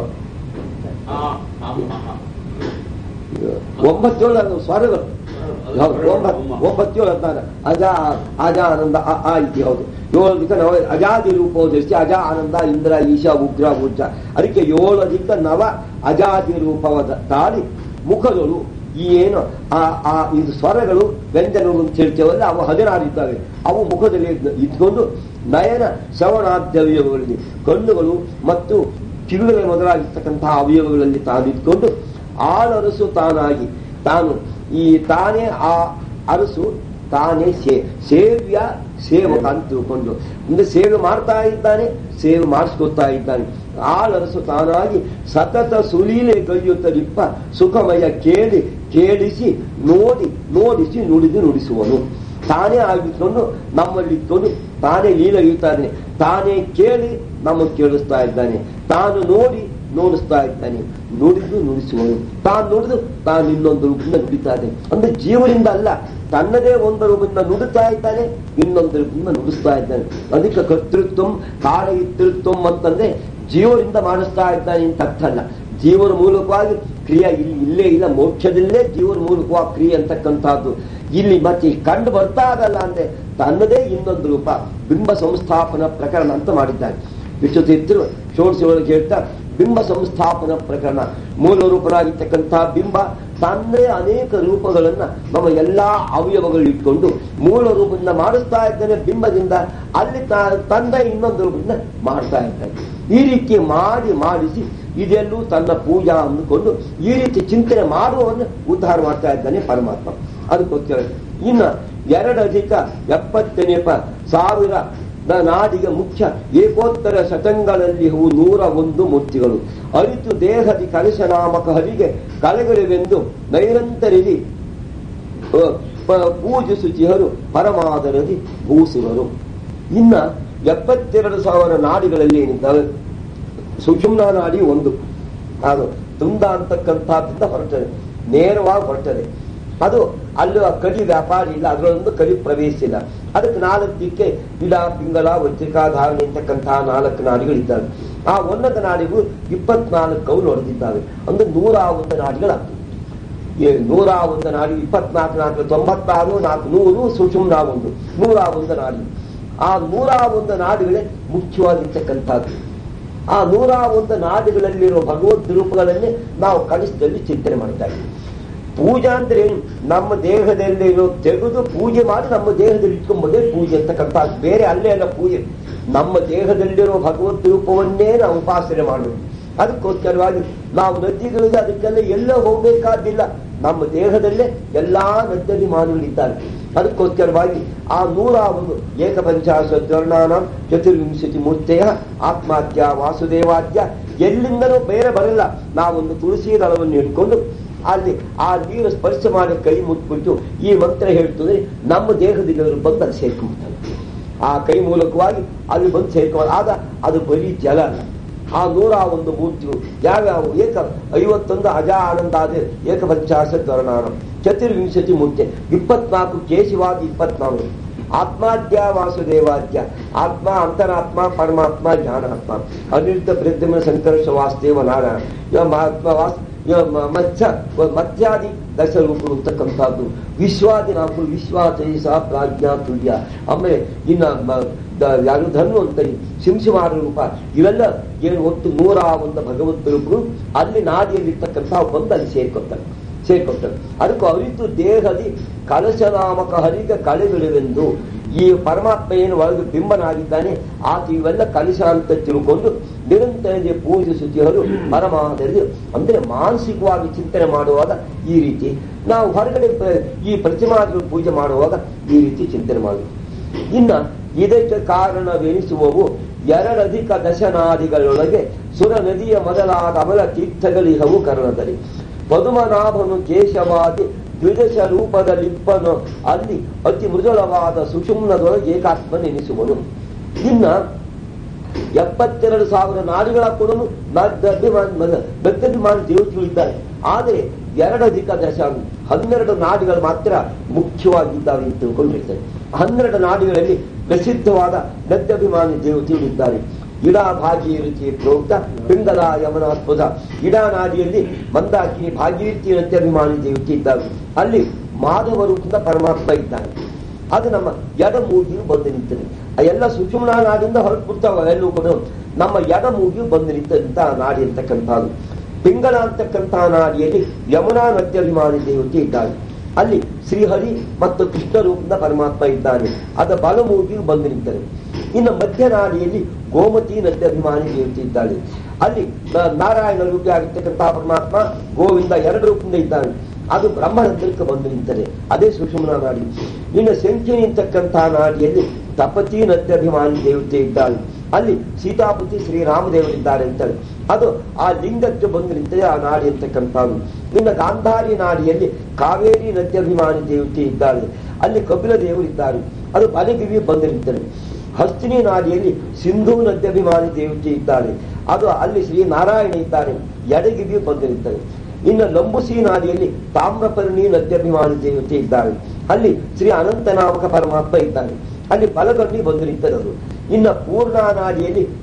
ಒಂಬತ್ತೇಳು ಅದು ಸ್ವರಗಳು ಹೌದು ಒಂಬತ್ತು ಒಂಬತ್ತೇಳು ಹದಿನಾರು ಅಜ ಅಜ ಆನಂದ ಅ ಆ ಇತಿ ಹೌದು ಏಳಧಿಕ ನವ ಅಜಾದಿ ರೂಪವು ಧರಿಸಿ ಅಜ ಆನಂದ ಇಂದ್ರ ಈಶ ಉಗ್ರ ಉಜ್ಜ ಅದಕ್ಕೆ ಏಳಧಿಕ ನವ ಅಜಾದಿ ರೂಪವ ದ- ತಾಳಿ ಮುಖದಳು ಈ ಏನು ಆ ಆ ಇದು ಸ್ವರಗಳು ವ್ಯಂಜನಗಳು ಅಂತ ಹೇಳ್ತೇವಲ್ಲ ಅವು ಹದಿನಾರು ಇದ್ದಾವೆ ಅವು ಮುಖದಲ್ಲಿ ಇದ್ಕೊಂಡು ನಯನ ಶ್ರವಣಾದ್ಯವಯವಗಳಲ್ಲಿ ಕಣ್ಣುಗಳು ಮತ್ತು ಕಿರುಗಳ ಮೊದಲಾಗಿರ್ತಕ್ಕಂತಹ ಅವಯವಗಳಲ್ಲಿ ತಾನಿದ್ಕೊಂಡು ಆಳರಸು ತಾನಾಗಿ ತಾನು ಈ ತಾನೇ ಆ ಅರಸು ತಾನೇ ಸೇ ಸೇವ್ಯ ಸೇವಕ ಅಂತ ತಿಳ್ಕೊಂಡು ಅಂದ್ರೆ ಸೇವೆ ಮಾಡ್ತಾ ಇದ್ದಾನೆ ಸೇವೆ ಮಾಡಿಸ್ಕೊತಾ ಇದ್ದಾನೆ ಆಳರಸು ತಾನಾಗಿ ಸತತ ಸುಲೀಲೆ ಕೈಯುತ್ತಲಿಪ್ಪ ಸುಖಮಯ ಕೇಳಿ ಕೇಳಿಸಿ ನೋಡಿ ನೋಡಿಸಿ ನುಡಿದು ನುಡಿಸುವನು ತಾನೇ ಆಗಿದ್ಕೊಂಡು ನಮ್ಮಲ್ಲಿ ಇಟ್ಕೊಂಡು ತಾನೇ ಲೀಲ ಇರ್ತಾನೆ ತಾನೇ ಕೇಳಿ ನಮಗೆ ಕೇಳಿಸ್ತಾ ಇದ್ದಾನೆ ತಾನು ನೋಡಿ ನೋಡಿಸ್ತಾ ಇದ್ದಾನೆ ನುಡಿದು ನುಡಿಸುವನು ತಾನು ನುಡಿದು ತಾನು ಇನ್ನೊಂದು ರೂಪದಿಂದ ನುಡಿತಾನೆ ಅಂದ್ರೆ ಜೀವನಿಂದ ಅಲ್ಲ ತನ್ನದೇ ಒಂದು ರೂಪದಿಂದ ನುಡುತ್ತಾ ಇದ್ದಾನೆ ಇನ್ನೊಂದು ರೂಪದಿಂದ ನುಡಿಸ್ತಾ ಇದ್ದಾನೆ ಅದಕ್ಕೆ ಕರ್ತೃತ್ವಂ ಕಾರಯಿತೃತ್ವಂ ಅಂತಂದ್ರೆ ಜೀವರಿಂದ ಮಾಡಿಸ್ತಾ ಇದ್ದಾನೆ ಅಂತ ಅರ್ಥ ಅಲ್ಲ ಜೀವನ ಮೂಲಕವಾಗಿ ಕ್ರಿಯೆ ಇಲ್ಲಿ ಇಲ್ಲೇ ಇಲ್ಲ ಮೋಕ್ಷದಲ್ಲೇ ಜೀವನ ಮೂಲಕವಾಗಿ ಕ್ರಿಯೆ ಅಂತಕ್ಕಂಥದ್ದು ಇಲ್ಲಿ ಮತ್ತೆ ಕಂಡು ಬರ್ತಾ ಆಗಲ್ಲ ಅಂದ್ರೆ ತನ್ನದೇ ಇನ್ನೊಂದು ರೂಪ ಬಿಂಬ ಸಂಸ್ಥಾಪನ ಪ್ರಕರಣ ಅಂತ ಮಾಡಿದ್ದಾರೆ ವಿಶ್ವತೀರ್ಥರು ಷೋಡಶ ಒಳಗೆ ಹೇಳ್ತಾ ಬಿಂಬ ಸಂಸ್ಥಾಪನ ಪ್ರಕರಣ ಮೂಲ ರೂಪರಾಗಿರ್ತಕ್ಕಂಥ ಬಿಂಬ ತನ್ನೇ ಅನೇಕ ರೂಪಗಳನ್ನ ನಮ್ಮ ಎಲ್ಲಾ ಅವಯವಗಳು ಇಟ್ಕೊಂಡು ಮೂಲ ರೂಪದಿಂದ ಮಾಡಿಸ್ತಾ ಇದ್ದಾನೆ ಬಿಂಬದಿಂದ ಅಲ್ಲಿ ತ- ತಂದ ಇನ್ನೊಂದು ರೂಪದಿಂದ ಮಾಡ್ತಾ ಇದ್ದಾನೆ ಈ ರೀತಿ ಮಾಡಿ ಮಾಡಿಸಿ ಇದೆಲ್ಲೂ ತನ್ನ ಪೂಜಾ ಅಂದುಕೊಂಡು ಈ ರೀತಿ ಚಿಂತನೆ ಮಾಡುವವನ್ನ ಉದ್ಧಾರ ಮಾಡ್ತಾ ಇದ್ದಾನೆ ಪರಮಾತ್ಮ ಅದಕ್ಕೋಸ್ಕರ ಇನ್ನ ಎರಡು ಅಧಿಕ ಎಪ್ಪತ್ತನೇ ಪ ಸಾವಿರ ನ ನಾಡಿಗೆ ಮುಖ್ಯ ಏಕೋತ್ತರ ಶತಂಗಳಲ್ಲಿ ಹೂ ನೂರ ಒಂದು ಮೂರ್ತಿಗಳು ಅರಿತು ದೇಹದಿ ಕಲಶನಾಮಕ ಹರಿಗೆ ಕಲೆಗಳಿವೆಂದು ನೈರಂತರಿಲಿ ಅ, ಪ- ಪೂಜಿಸುಚಿಹರು ಪರಮಾದರದಿ ಭೂಸುರರು ಇನ್ನ ಎಪ್ಪತ್ತೆರಡು ಸಾವಿರ ನಾಡಿಗಳಲ್ಲಿ ಏನಿದ್ದಾವೆ ಸುಷುಮ್ನ ನಾಡಿ ಒಂದು ಅದು ತುಂದ ಅಂತಕ್ಕಂಥದ್ದಿಂದ ಹೊರಟದೆ ನೇರವಾಗಿ ಹೊರಟದೆ ಅದು ಅಲ್ಲಿ ಆ ಕಡಿ ವ್ಯಾಪಾರ ಇಲ್ಲ ಅದರೊಂದು ಕಡಿ ಪ್ರವೇಶ ಇಲ್ಲ ಅದಕ್ಕೆ ನಾಲ್ಕಕ್ಕೆ ಇಡ ಪಿಂಗಳ ವಜ್ರಿಕಾ ಧಾರಣೆ ಅಂತಕ್ಕಂತಹ ನಾಲ್ಕು ನಾಡಿಗಳಿದ್ದಾವೆ ಆ ಒಂದೊಂದು ನಾಡಿಗೂ ಇಪ್ಪತ್ನಾಲ್ಕು ಅವು ಹೊಡೆದಿದ್ದಾವೆ ಅಂದ್ರೆ ನೂರ ಒಂದು ನಾಡಿಗಳಾಗ್ತವೆ ಈ ನೂರ ಒಂದು ನಾಡಿ ಇಪ್ಪತ್ನಾಲ್ಕು ನಾಲ್ಕು ತೊಂಬತ್ತಾರು ನಾಲ್ಕು ನೂರು ಸುಷುಮ್ನ ಒಂದು ನೂರ ಒಂದು ನಾಡಿ ಆ ನೂರ ಒಂದು ನಾಡುಗಳೇ ಮುಖ್ಯವಾಗಿರ್ತಕ್ಕಂಥದ್ದು ಆ ನೂರ ಒಂದು ನಾಡುಗಳಲ್ಲಿರುವ ಭಗವದ್ ರೂಪಗಳನ್ನೇ ನಾವು ಕನಿಷ್ಠದಲ್ಲಿ ಚಿಂತನೆ ಮಾಡ್ತಾ ಇದ್ದೀವಿ ಪೂಜಾ ಅಂದ್ರೆ ಏನು ನಮ್ಮ ದೇಹದಲ್ಲಿ ಇರೋ ತೆಗೆದು ಪೂಜೆ ಮಾಡಿ ನಮ್ಮ ದೇಹದಲ್ಲಿ ಇಟ್ಕೊಂಬೋದೇ ಪೂಜೆ ಅಂತಕ್ಕಂಥ ಬೇರೆ ಅಲ್ಲೇ ಅಲ್ಲ ಪೂಜೆ ನಮ್ಮ ದೇಹದಲ್ಲಿರೋ ಭಗವದ್ ರೂಪವನ್ನೇ ನಾವು ಉಪಾಸನೆ ಮಾಡಬೇಕು ಅದಕ್ಕೋಸ್ಕರವಾಗಿ ನಾವು ನದಿಗಳಿಗೆ ಅದಕ್ಕೆಲ್ಲ ಎಲ್ಲ ಹೋಗ್ಬೇಕಾದಿಲ್ಲ ನಮ್ಮ ದೇಹದಲ್ಲೇ ಎಲ್ಲಾ ನದ್ಯಭಿಮಾನಿಗಳಿದ್ದಾರೆ ಅದಕ್ಕೋಸ್ಕರವಾಗಿ ಆ ನೂರ ಒಂದು ಏಕಪಂಚಾಶತ್ ವರ್ಣಾನ ಚತುರ್ವಿಂಶತಿ ಮೂರ್ತೆಯ ಆತ್ಮಾದ್ಯ ವಾಸುದೇವಾದ್ಯ ಎಲ್ಲಿಂದನೂ ಬೇರೆ ಬರಲ್ಲ ನಾವೊಂದು ತುಳಸಿ ದಳವನ್ನು ಇಟ್ಕೊಂಡು ಅಲ್ಲಿ ಆ ನೀರು ಸ್ಪರ್ಶ ಮಾಡಿ ಕೈ ಮುಟ್ಬಿಟ್ಟು ಈ ಮಂತ್ರ ಹೇಳ್ತಂದ್ರೆ ನಮ್ಮ ದೇಹದಲ್ಲಿ ಅವರು ಬಂದು ಅಲ್ಲಿ ಸೇರ್ಕೊಂಡ್ಬಿಡ್ತಾರೆ ಆ ಕೈ ಮೂಲಕವಾಗಿ ಅಲ್ಲಿ ಬಂದು ಸೇರ್ಕೊಂಡು ಆಗ ಅದು ಬರೀ ಜಲ ಅಲ್ಲ ಆ ನೂರ ಒಂದು ಮೂರ್ತಿಗಳು ಯಾವ್ಯಾವ ಏಕ ಐವತ್ತೊಂದು ಅಜ ಆನಂದಾದ ಏಕಪಂಚಾಶತ್ ವರ್ಣಾನ ಚತುರ್ವಿಂಶತಿ ಮೂರ್ತಿ ಇಪ್ಪತ್ನಾಲ್ಕು ಕೇಶವಾದ ಇಪ್ಪತ್ನಾಲ್ಕು ಆತ್ಮಾದ್ಯ ವಾಸುದೇವಾದ್ಯ ಆತ್ಮ ಅಂತರಾತ್ಮ ಪರಮಾತ್ಮ ಜ್ಞಾನಾತ್ಮ ಅನಿರುದ್ಧ ಪ್ರದ್ಯುಮ್ನ ಸಂಕರ್ಷ ವಾಸುದೇವ ನಾರಾಯಣ ಇವ ಮಹಾತ್ಮ ವಾಸ್ ಇವ ಮ- ಮತ್ಸ್ಯ ವ- ಮತ್ಸ್ಯಾದಿ ದಶರೂಪರು ಅಂತಕ್ಕಂಥದ್ದು ವಿಶ್ವಾದಿ ನಾಲ್ಕು ವಿಶ್ವಾಚೈಸ ಪ್ರಾಜ್ಞಾ ತುಲ್ಯ ಆಮೇಲೆ ಇನ್ನ ಮ- ದ- ಯಾರು ಧನ್ವಂತರಿ ಶಿಂಶಿಮಾರ ರೂಪ ಇವೆಲ್ಲ ಏನು ಒಟ್ಟು ನೂರ ಒಂದು ಭಗವಂತ ರೂಪರು ಅಲ್ಲಿ ನಾದಿಯಲ್ಲಿರ್ತಕ್ಕಂಥ ಬಂದು ಅಲ್ಲಿ ಸೇರ್ಕೊತಾರೆ ಸೇರ್ಕೊತಾರೆ ಅದಕ್ಕೂ ಅರಿತು ದೇಹದಿ ಕಲಶನಾಮಕ ಹರಿಗ ಕಳೆಗಳಿವೆಂದು ಈ ಪರಮಾತ್ಮ ಏನು ಒಳಗೆ ಬಿಂಬನಾಗಿದ್ದಾನೆ ಆತ ಇವೆಲ್ಲ ಕಲಶ ಅಂತ ತಿಳ್ಕೊಂಡು ನಿರಂತರ ಪೂಜಿಸುತ್ತಿಹರು ಪರಮಾದಲ್ಲಿ ಅಂದ್ರೆ ಮಾನಸಿಕವಾಗಿ ಚಿಂತನೆ ಮಾಡುವಾಗ ಈ ರೀತಿ ನಾವು ಹೊರಗಡೆ ಪ್ರ- ಈ ಪ್ರತಿಮಾದಿಗಳು ಪೂಜೆ ಮಾಡುವಾಗ ಈ ರೀತಿ ಚಿಂತನೆ ಮಾಡಬೇಕು ಇನ್ನ ಇದಕ್ಕೆ ಕಾರಣವೆನಿಸುವವು ಎರಡಧಿಕ ದಶನಾದಿಗಳೊಳಗೆ ಸುರ ನದಿಯ ಮೊದಲಾದ ಅಮಲ ತೀರ್ಥಗಳಿಹವು ಕರ್ಣದಲ್ಲಿ ಪದುಮನಾಭನು ಕೇಶವಾದಿ ದ್ವಿದಶ ರೂಪದಲ್ಲಿಪ್ಪನು ಅಲ್ಲಿ ಅತಿ ಮೃದುಳವಾದ ಸುಷುಮ್ನದೊಳಗೆ ಏಕಾತ್ಮನೆನಿಸುವನು ಇನ್ನ ಎಪ್ಪತ್ತೆರಡು ಸಾವಿರ ನಾಡಿಗಳ ಕೂಡ ಬೆತ್ತಭಿಮಾನ ದೇವತೆಗಳಿದ್ದಾರೆ ಆದರೆ ಎರಡಧಿಕ ದಶ ಹನ್ನೆರಡು ನಾಡಿಗಳು ಮಾತ್ರ ಮುಖ್ಯವಾಗಿದ್ದಾವೆ ಅಂತ ತಿಳ್ಕೊಂಡಿರ್ತಾರೆ ಹನ್ನೆರಡು ನಾಡಿಗಳಲ್ಲಿ ಪ್ರಸಿದ್ಧವಾದ ನದ್ಯಭಿಮಾನಿ ದೇವತೆಗಳಿದ್ದಾರೆ ಇಡಾ ಭಾಗೀರಥಿ ಪ್ರೋಕ್ತ ಪಿಂಗಲ ಯಮನಾತ್ಮದ ಇಡಾ ನಾಡಿಯಲ್ಲಿ ಮಂದಾಕಿನಿ ಭಾಗೀರಥಿ ನದ್ಯಭಿಮಾನಿ ದೇವತೆ ಇದ್ದಾರೆ ಅಲ್ಲಿ ಮಾಧವ ರೂಪದ ಪರಮಾತ್ಮ ಇದ್ದಾನೆ ಅದು ನಮ್ಮ ಎಡಮೂಗಿಯು ಬಂದು ನಿಂತದೆ ಆ ಎಲ್ಲ ಸುಷುಮ್ನ ನಾಡಿಂದ ಹೊರಟ್ಬಿಡ್ತಾವ ಎಲ್ಲೂ ಕೂಡ ನಮ್ಮ ಎಡಮೂಗಿಯು ಬಂದು ನಿಂತ ನಾಡಿ ಅಂತಕ್ಕಂಥದ್ದು ಪಿಂಗಳ ಅಂತಕ್ಕಂಥ ನಾಡಿಯಲ್ಲಿ ಯಮುನಾ ನದ್ಯಭಿಮಾನಿ ದೇವತೆ ಇದ್ದಾನೆ ಅಲ್ಲಿ ಶ್ರೀಹರಿ ಮತ್ತು ಕೃಷ್ಣ ರೂಪದ ಪರಮಾತ್ಮ ಇದ್ದಾನೆ ಅದ ಬಲಮೂಗಿಯು ಬಂದು ನಿಂತದೆ ಇನ್ನು ಮಧ್ಯನಾಡಿಯಲ್ಲಿ ಗೋಮತಿ ನದ್ಯಭಿಮಾನಿ ದೇವತೆ ಇದ್ದಾಳೆ ಅಲ್ಲಿ ನ- ನಾರಾಯಣ ರೂಪಿ ಆಗಿರ್ತಕ್ಕಂಥ ಪರಮಾತ್ಮ ಗೋವಿಂದ ಎರಡು ರೂಪದಿಂದ ಇದ್ದಾನೆ ಅದು ಬ್ರಹ್ಮರಂಧ್ರಕ್ಕೆ ಬಂದು ನಿಂತದೆ ಅದೇ ಸುಷುಮ್ನ ನಾಡಿ ಇನ್ನು ಶಂಕಿನಿ ಅಂತಕ್ಕಂಥ ನಾಡಿಯಲ್ಲಿ ತಪತಿ ನದ್ಯಭಿಮಾನಿ ದೇವತೆ ಇದ್ದಾಳೆ ಅಲ್ಲಿ ಸೀತಾಪತಿ ಶ್ರೀರಾಮದೇವರಿದ್ದಾರೆ ಅಂತಾರೆ ಅದು ಆ ಲಿಂಗಕ್ಕೆ ಬಂದು ನಿಂತದೆ ಆ ನಾಡಿ ಅಂತಕ್ಕಂಥದ್ದು ಇನ್ನು ಗಾಂಧಾರಿ ನಾಡಿಯಲ್ಲಿ ಕಾವೇರಿ ನದ್ಯಭಿಮಾನಿ ದೇವತೆ ಇದ್ದಾಳೆ ಅಲ್ಲಿ ಕಪಿಲ ದೇವರಿದ್ದಾರೆ ಅದು ಬಲಗಿವಿ ಬಂದು ನಿಂತದೆ ಹಸ್ತಿನಿ ನಾಡಿಯಲ್ಲಿ ಸಿಂಧು ನದ್ಯಭಿಮಾನಿ ದೇವತೆ ಇದ್ದಾಳೆ ಅದು ಅಲ್ಲಿ ಶ್ರೀ ನಾರಾಯಣ ಇದ್ದಾರೆ ಎಡಗಿವಿ ಬಂದು ನಿಂತದೆ ಇನ್ನು ಲಂಬುಸಿ ನಾಡಿಯಲ್ಲಿ ತಾಮ್ರಪರ್ಣಿ ನದ್ಯಭಿಮಾನಿ ದೇವತೆ ಇದ್ದಾಳೆ ಅಲ್ಲಿ ಶ್ರೀ ಅನಂತನಾಮಕ ಪರಮಾತ್ಮ ಇದ್ದಾನೆ ಅಲ್ಲಿ ಬಲಗಣ್ಣಿ ಬಂದು ನಿಂತರದು ಇನ್ನು ಪೂರ್ಣ ನಾಡಿಯಲ್ಲಿ ಪಯಸ್ಸು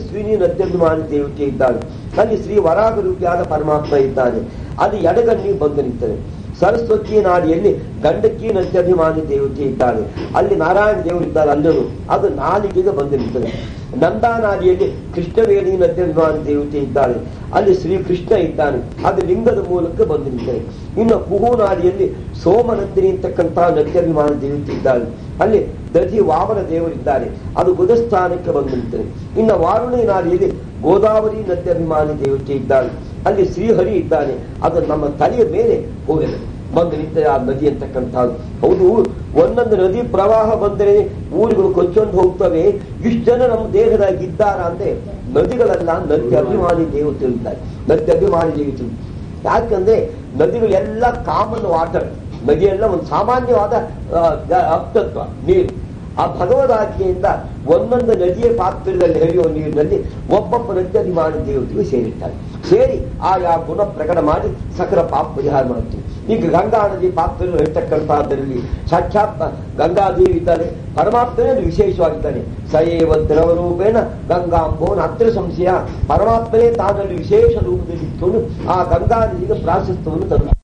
ಶ್ರೀನಿ ನದ್ಯಭಿಮಾನಿ ದೇವತೆ ಇದ್ದಾಳೆ ಅಲ್ಲಿ ಶ್ರೀ ವರಾಗ ರೂಪಿಯಾದ ಪರಮಾತ್ಮ ಇದ್ದಾನೆ ಅದು ಎಡಗಣ್ಣಿ ಬಂದು ನಿಂತದೆ ಸರಸ್ವತಿ ನಾಡಿಯಲ್ಲಿ ಗಂಡಕ್ಕಿ ನದ್ಯಭಿಮಾನಿ ದೇವತೆ ಇದ್ದಾಳೆ ಅಲ್ಲಿ ನಾರಾಯಣ ದೇವರು ಇದ್ದಾರೆ ಅಲ್ಲೂ ಅದು ನಾಲಿಗೆಗೆ ಬಂದು ನಿಂತದೆ ನಂದಾನಾದಿಯಲ್ಲಿ ಕೃಷ್ಣವೇಣಿ ನದ್ಯಭಿಮಾನಿ ದೇವತೆ ಇದ್ದಾಳೆ ಅಲ್ಲಿ ಶ್ರೀಕೃಷ್ಣ ಇದ್ದಾನೆ ಅದು ಲಿಂಗದ ಮೂಲಕ ಬಂದು ನಿಂತದೆ ಇನ್ನು ಕುಹುನಾಡಿಯಲ್ಲಿ ಸೋಮನಂದಿನಿ ಅಂತಕ್ಕಂತಹ ನದ್ಯಭಿಮಾನಿ ದೇವತೆ ಇದ್ದಾಳೆ ಅಲ್ಲಿ ದಧಿ ವಾಮನ ದೇವರಿದ್ದಾರೆ ಅದು ಬುಧಸ್ಥಾನಕ್ಕೆ ಬಂದು ನಿಂತದೆ ಇನ್ನು ವಾರುಣಿ ನಾಡಿಯಲ್ಲಿ ಗೋದಾವರಿ ನದ್ಯಭಿಮಾನಿ ದೇವತೆ ಇದ್ದಾಳೆ ಅಲ್ಲಿ ಶ್ರೀಹರಿ ಇದ್ದಾನೆ ಅದು ನಮ್ಮ ತಲೆಯ ಮೇಲೆ ಹೋಗಿದೆ ಬಂದು ನಿಂತ ಆ ನದಿ ಅಂತಕ್ಕಂಥದ್ದು ಹೌದು ಒಂದೊಂದು ನದಿ ಪ್ರವಾಹ ಬಂದರೆ ಊರುಗಳು ಕೊಚ್ಚೊಂದು ಹೋಗ್ತವೆ ಇಷ್ಟು ಜನ ನಮ್ಮ ದೇಹದಾಗ ಇದ್ದಾರ ಅಂದ್ರೆ ನದಿಗಳೆಲ್ಲ ನದಿ ಅಭಿಮಾನಿ ದೇವತೆ ಇದ್ದಾರೆ ನದಿ ಅಭಿಮಾನಿ ದೇವತೆ ಯಾಕಂದ್ರೆ ನದಿಗಳೆಲ್ಲ ಕಾಮನ್ ವಾಟರ್ ನದಿಯೆಲ್ಲ ಒಂದು ಸಾಮಾನ್ಯವಾದ ಆ, ಅಪ್ತತ್ವ ನೀರು ಆ ಭಗವದಾಜ್ಞೆಯಿಂದ ಒಂದೊಂದು ನದಿಯ ಪಾತ್ರದಲ್ಲಿ ಹರಿಯುವ ನೀರಿನಲ್ಲಿ ಒಬ್ಬೊಬ್ಬ ನದ್ಯಭಿಮಾನಿ ದೇವತೆಗೂ ಸೇರಿರ್ತಾರೆ ಸೇರಿ ಆಯಾ ಗುಣ ಪ್ರಕಟ ಮಾಡಿ ಸಕಲ ಪಾಪ ಪರಿಹಾರ ಮಾಡ್ತೀವಿ ಈಗ ಗಂಗಾ ನದಿ ಪಾತ್ರದಲ್ಲಿ ಹೇಳ್ತಕ್ಕಂಥದ್ರಲ್ಲಿ ಸಾಕ್ಷಾತ್ ಗಂಗಾದೇವಿ ಇದ್ದಾರೆ ಪರಮಾತ್ಮನೇ ಅಲ್ಲಿ ವಿಶೇಷವಾಗಿದ್ದಾನೆ ಸಯೇವ ದ್ರವರೂಪೇಣ ಗಂಗಾಂಬೋನ ಅತ್ರ ಸಂಶಯ ಪರಮಾತ್ಮನೇ ತಾನಲ್ಲಿ ವಿಶೇಷ ರೂಪದಲ್ಲಿ ಇಟ್ಕೊಂಡು ಆ ಗಂಗಾ ನದಿಗೆ ಪ್ರಾಶಸ್ತ್ಯವನ್ನು ತಂದ